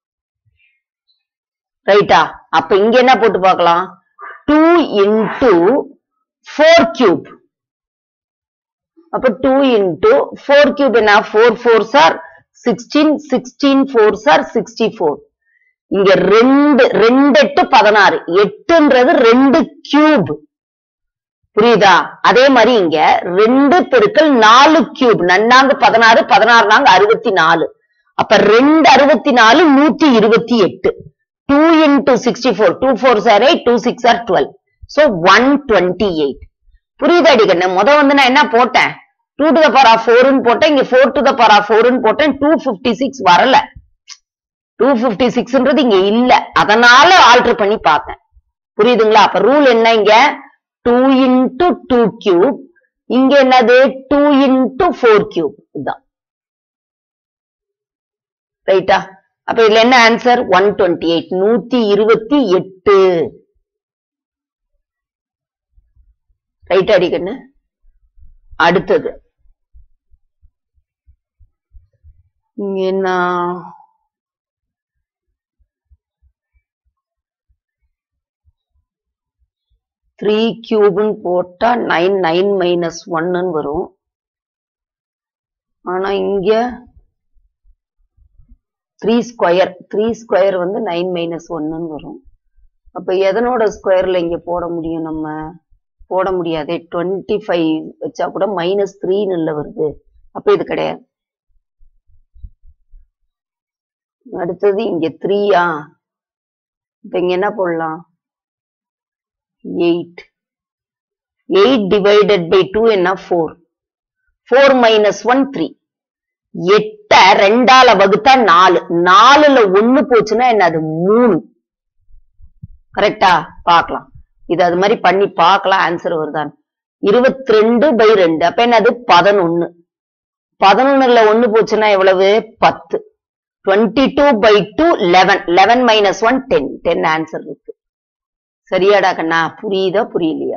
ரைட்டா அப்ப இங்க என்ன போட்டு பார்க்கலாம் டூ இன்டூ ஃபோர் கியூப் அப்ப டூ இன்டூ ஃபோர் கியூப் என்ன four fours are sixteen sixteen fours are sixty four இங்க ரெண்டு ரெண்டு எட்டு பதினாறு எட்டுன்றது ரெண்டு கியூப் புரியுதா அதே மாதிரி இங்க ரெண்டு பெருக்கல் நாலு கியூப் நன்னாங்க பதினாறு பதினாறு நாங்க அறுபத்தி நாலு அப்ப ரெண்டு அறுபத்தி நாலு நூத்தி இருபத்தி எட்டு two into sixty four two fours are eight two sixes are twelve so one twenty eight புரியுதா அடிக்கண்ணு முத வந்து நான் என்ன போட்டேன் two to the power of ஃபோர்னு போட்டேன் இங்க four to the power of ஃபோர்னு போட்டேன் டூ பிப்டி சிக்ஸ் வரல டூ பிப்டி சிக்ஸ்ன்றது இங்க இல்ல அதனால ஆல்டர் பண்ணி பார்த்தேன் புரியுதுங்களா அப்ப ரூல் என்ன இங்க டூ இன்டு டூ கியூப் இங்க என்னது டூ இன்டு ஃபோர் கியூப் இதுதான் ரைட்டா அப்ப இதுல என்ன ஆன்சர் ஒன் டுவெண்ட்டி எயிட் நூத்தி இருபத்தி எட்டு ரைட் அடிக்கண்ணு அடுத்தது இங்க என்ன த்ரீ கியூப்னு போட்டா நைன் நைன் மைனஸ் ஒன்னு வரும் ஆனா இங்க த்ரீ ஸ்கொயர் த்ரீ ஸ்கொயர் வந்து நைன் மைனஸ் ஒன்னு வரும் அப்ப எதனோட ஸ்கொயர்ல இங்க போட முடியும் நம்ம போட முடியாதே டுவெண்ட்டி ஃபைவ் வச்சா கூட மைனஸ் த்ரீன்னு இல்ல வருது அப்ப இது கிடையாது அடுத்தது இங்க த்ரீயா இப்ப இங்க என்ன போடலாம் eight eight divided by two என்ன four four minus one three எட்ட ரெண்டால வகுத்தா நாலு நாலுல ஒண்ணு போச்சுன்னா என்ன அது மூணு கரெக்டா பார்க்கலாம் இது அது மாதிரி பண்ணி பார்க்கலாம் ஆன்சர் வருதான் இருபத்தி ரெண்டு பை ரெண்டு அப்ப என்னது பதினொன்னு பதினொன்னுல ஒண்ணு போச்சுன்னா எவ்வளவு பத்து twenty two by two eleven eleven minus one ten ten answer இருக்கு சரியாடா கண்ணா புரியுதா புரியலையா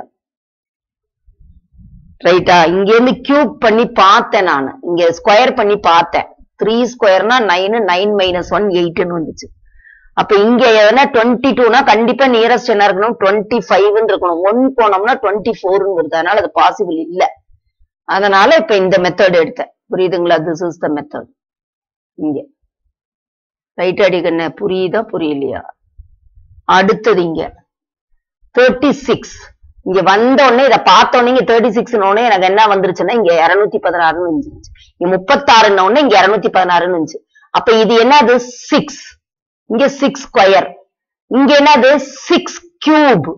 ரைட்டா இங்க இருந்து கியூப் பண்ணி பார்த்தேன் நான் இங்க ஸ்கொயர் பண்ணி பார்த்தேன் த்ரீ ஸ்கொயர்னா நைனு நைன் மைனஸ் ஒன் எயிட்னு வந்துச்சு அப்ப இங்க எதனா டுவெண்ட்டி டூனா கண்டிப்பா நியரஸ்ட் என்ன இருக்கணும் டுவெண்ட்டி ஃபைவ்னு இருக்கணும் ஒன் போனோம்னா டுவெண்ட்டி ஃபோர்னு வருது அதனால அது பாசிபிள் இல்ல அதனால இப்ப இந்த மெத்தட் எடுத்தேன் புரியுதுங்களா திஸ் இஸ் த மெத்தட் இங்க ரைட் அடிக்கண்ண புரியுதா புரியலையா அடுத்தது இங்க தேர்ட்டி சிக்ஸ் இங்க வந்த உடனே இத பார்த்த உடனே இங்க தேர்ட்டி சிக்ஸ் உடனே எனக்கு என்ன வந்துருச்சுன்னா இங்க இருநூத்தி பதினாறுன்னு இருந்துச்சு இங்க முப்பத்தாறுன்ன உடனே இங்க இருநூத்தி பதினாறுன்னு இருந்துச்சு அப்ப இது என்னது சிக்ஸ் இங்க சிக்ஸ் ஸ்கொயர் இங்க என்னது சிக்ஸ் கியூப்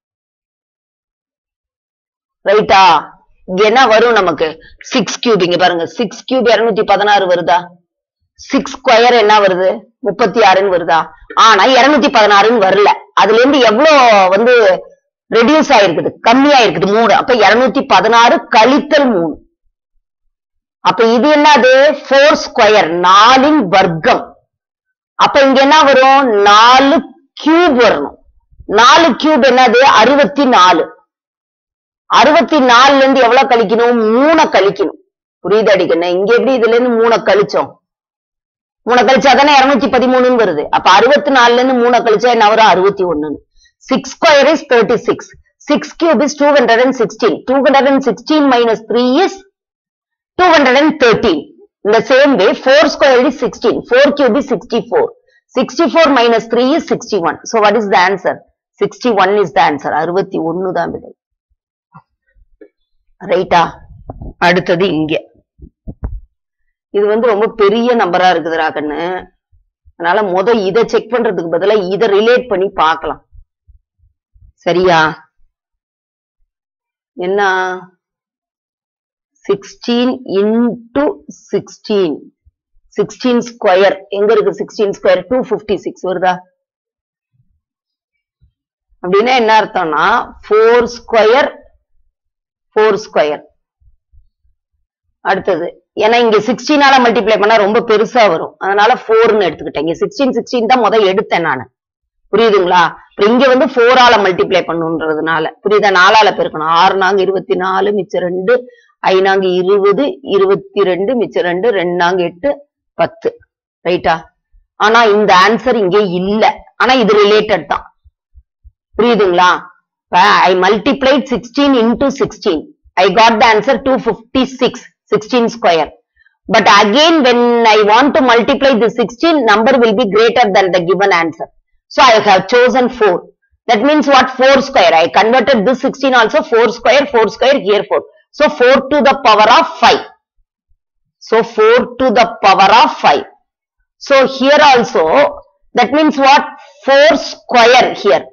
ரைட்டா இங்க என்ன வரும் நமக்கு சிக்ஸ் கியூப் இங்க பாருங்க சிக்ஸ் கியூப் இருநூத்தி பதினாறு வருதா சிக்ஸ் ஸ்கொயர் என்ன வருது முப்பத்தி ஆறுன்னு வருதா ஆனா இருநூத்தி பதினாறுன்னு வரல அதுல இருந்து எவ்வளவு வந்து ரெடியூஸ் ஆயிருக்குது கம்மியா இருக்குது மூணு அப்ப இருநூத்தி பதினாறு கழித்தல் மூணு அப்ப இது என்னது ஃபோர் ஸ்கொயர் நாலின் வர்க்கம் அப்ப இங்க என்ன வரும் நாலு கியூப் வரணும் நாலு கியூப் என்னது அறுபத்தி நாலு அறுபத்தி நாலுல இருந்து எவ்வளவு கழிக்கணும் மூணை கழிக்கணும் புரியுது அடிக்கணும் இங்க எப்படி இதுல இருந்து மூணை கழிச்சோம் மூணை கழிச்சா தானே இருநூத்தி பதிமூணுன்னு வருது அப்ப அறுபத்தி நாலுல இருந்து மூணை கழிச்சா என்ன வரும் அறுபத்தி ஒண்ணுன்னு six square is thirty six six cube is two hundred and sixteen two hundred and sixteen minus three is two hundred and thirteen இந்த same way four square is sixteen four cube is sixty four sixty four minus three is sixty one so what is the answer sixty one is the answer அறுபத்தி ஒன்னு தான் விடை ரைட்டா அடுத்தது இங்க இது வந்து ரொம்ப பெரிய நம்பரா இருக்குதுடா கண்ணு அதனால முத இதை செக் பண்றதுக்கு பதிலா இதை ரிலேட் பண்ணி பார்க்கலாம் சரியா என்ன sixteen into sixteen sixteen square எங்க இருக்கு sixteen square two fifty six வருதா அப்படின்னா என்ன அர்த்தம்னா ஃபோர் ஸ்கொயர் ஃபோர் ஸ்கொயர் அடுத்தது ஏன்னா இங்க சிக்ஸ்டீனால மல்டிப்ளை பண்ணா ரொம்ப பெருசா வரும் அதனால ஃபோர்னு எடுத்துக்கிட்டேன் இங்க சிக்ஸ்டீன் சிக்ஸ்டீன் தான் முதல் எடுத்தேன் நான் புரியுதுங்களா அப்புறம் இங்க வந்து ஃபோரால மல்டிப்ளை பண்ணுன்றதுனால புரியுதா நாலால பெருக்கணும் ஆறு நாங்க இருபத்தி நாலு மிச்சம் ரெண்டு ஐநாங்க இருபது இருபத்தி ரெண்டு மிச்சம் ரெண்டு ரெண்டு நாங்க எட்டு பத்து ரைட்டா ஆனா இந்த ஆன்சர் இங்க இல்ல ஆனா இது ரிலேட்டட் தான் புரியுதுங்களா I multiplied sixteen into sixteen I got the answer two fifty six sixteen square but again when I want to multiply the sixteen number will be greater than the given answer so i have chosen 4 that means what 4 square i converted this 16 also 4 square 4 square here 4 so 4 to the power of 5 so 4 to the power of 5 so here also that means what 4 square here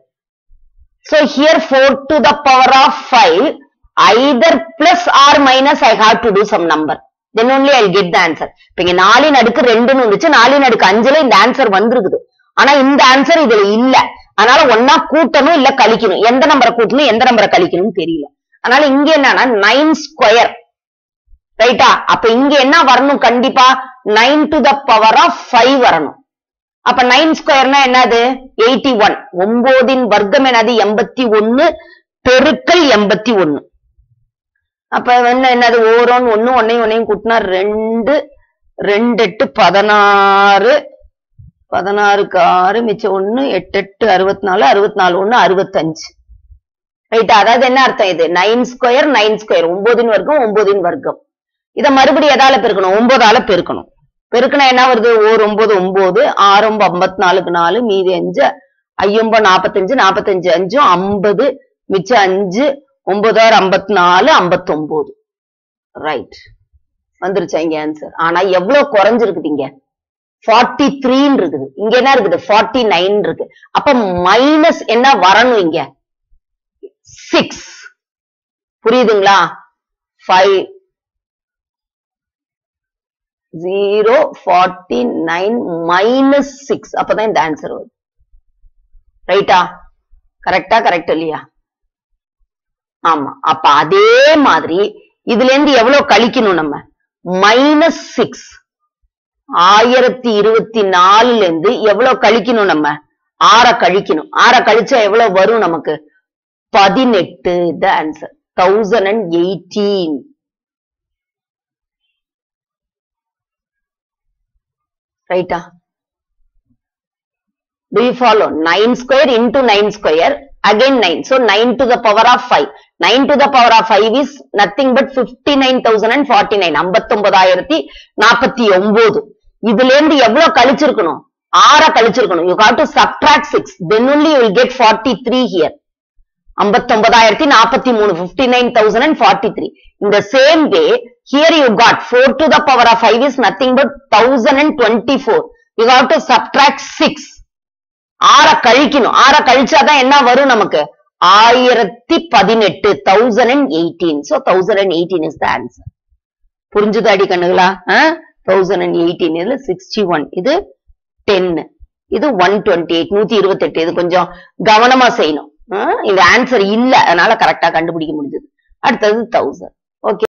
so here 4 to the power of 5 either plus or minus I have to do some number. Then only I'll get the answer. இப்ப இங்க நாலின் அடுக்கு ரெண்டுன்னு வந்துச்சு நாலின் அடுக்கு அஞ்சுல இந்த ஆன்சர் வந்திருக்குது ஆனா இந்த ஆன்சர் இதுல இல்ல அதனால ஒன்னா கூட்டணும் இல்ல கழிக்கணும் எந்த நம்பரை கூட்டணும் எந்த நம்பரை கழிக்கணும்னு தெரியல அதனால இங்க என்னன்னா நைன் ஸ்கொயர் ரைட்டா அப்ப இங்க என்ன வரணும் கண்டிப்பா nine to the power of five வரணும் அப்ப நைன் ஸ்கொயர்னா என்னது எயிட்டி ஒன் ஒன்பதின் வர்க்கம் என்னது எண்பத்தி ஒன்னு பெருக்கல் எண்பத்தி ஒன்னு அப்ப என்ன என்னது ஓரோன் ஒண்ணு ஒன்னையும் ஒன்னையும் கூட்டினா ரெண்டு ரெண்டு எட்டு பதினாறு பதினாறுக்கு ஆறு மிச்சம் ஒண்ணு எட்டு எட்டு அறுபத்தி நாலு அறுபத்தி நாலு ஒண்ணு அறுபத்தஞ்சு ரைட்டா அதாவது என்ன அர்த்தம் இது நைன் ஸ்கொயர் நைன் ஸ்கொயர் ஒன்பதின் வர்க்கம் ஒன்பதின் வர்க்கம் இத மறுபடியும் எதால பெருக்கணும் ஒன்பதால பெருக்கணும் பெருக்கினா என்ன வருது ஓர் ஒன்பது ஒன்பது ஆறு ஒன்பது ஐம்பத்தி நாலுக்கு நாலு மீதி அஞ்சு ஐயொம்ப நாப்பத்தஞ்சு நாப்பத்தஞ்சு அஞ்சும் ஐம்பது மிச்சம் அஞ்சு ஒன்பதாறு ஐம்பத்தி நாலு ஐம்பத்தி ஒன்பது ரைட் வந்துருச்சா இங்க ஆன்சர் ஆனா எவ்வளவு குறைஞ்சிருக்குது இங்க ஃபார்ட்டி த்ரீன்னு இருக்குது இங்க என்ன இருக்குது ஃபார்ட்டி நைன் இருக்கு அப்ப மைனஸ் என்ன வரணும் இங்க சிக்ஸ் புரியுதுங்களா five zero forty nine minus six அப்பதான் இந்த ஆன்சர் வரும் ரைட்டா கரெக்டா கரெக்ட் இல்லையா ஆமா அப்ப அதே மாதிரி இதுல இருந்து எவ்வளவு கழிக்கணும் நம்ம மைனஸ் சிக்ஸ் ஆயிரத்தி இருபத்தி நாலுல இருந்து எவ்வளவு கழிக்கணும் நம்ம ஆற கழிக்கணும் ஆற கழிச்சா எவ்வளவு வரும் நமக்கு பதினெட்டு the answer thousand and eighteen ரைட்டா Do you follow? 9 square into 9 square, again 9. So 9 to the power of 5. 9 to the power of 5 is nothing but 59,049. 59,049. இதுல இருந்து எவ்வளவு கழிச்சிருக்கணும் ஆற கழிச்சிருக்கணும் you got to subtract six then only you will get forty three here ஐம்பத்தொன்பதாயிரத்தி நாற்பத்தி மூணு fifty nine thousand and forty three இந்த same way here you got four to the power of five is nothing but thousand and twenty four you have to subtract six ஆற கழிக்கணும் ஆற கழிச்சாதான் என்ன வரும் நமக்கு ஆயிரத்தி பதினெட்டு thousand and eighteen so thousand and eighteen is the answer புரிஞ்சுதாடி கண்ணுகளா தௌசண்ட் அண்ட் எயிட்டீன் இதுல சிக்ஸ்டி ஒன் இது டென் இது ஒன் டுவெண்ட்டி எயிட் நூத்தி இருபத்தி எட்டு இது கொஞ்சம் கவனமா செய்யணும் ஆ, இந்த ஆன்சர் இல்ல அதனால கரெக்டா கண்டுபிடிக்க முடிஞ்சது அடுத்தது தௌசண்ட் ஓகே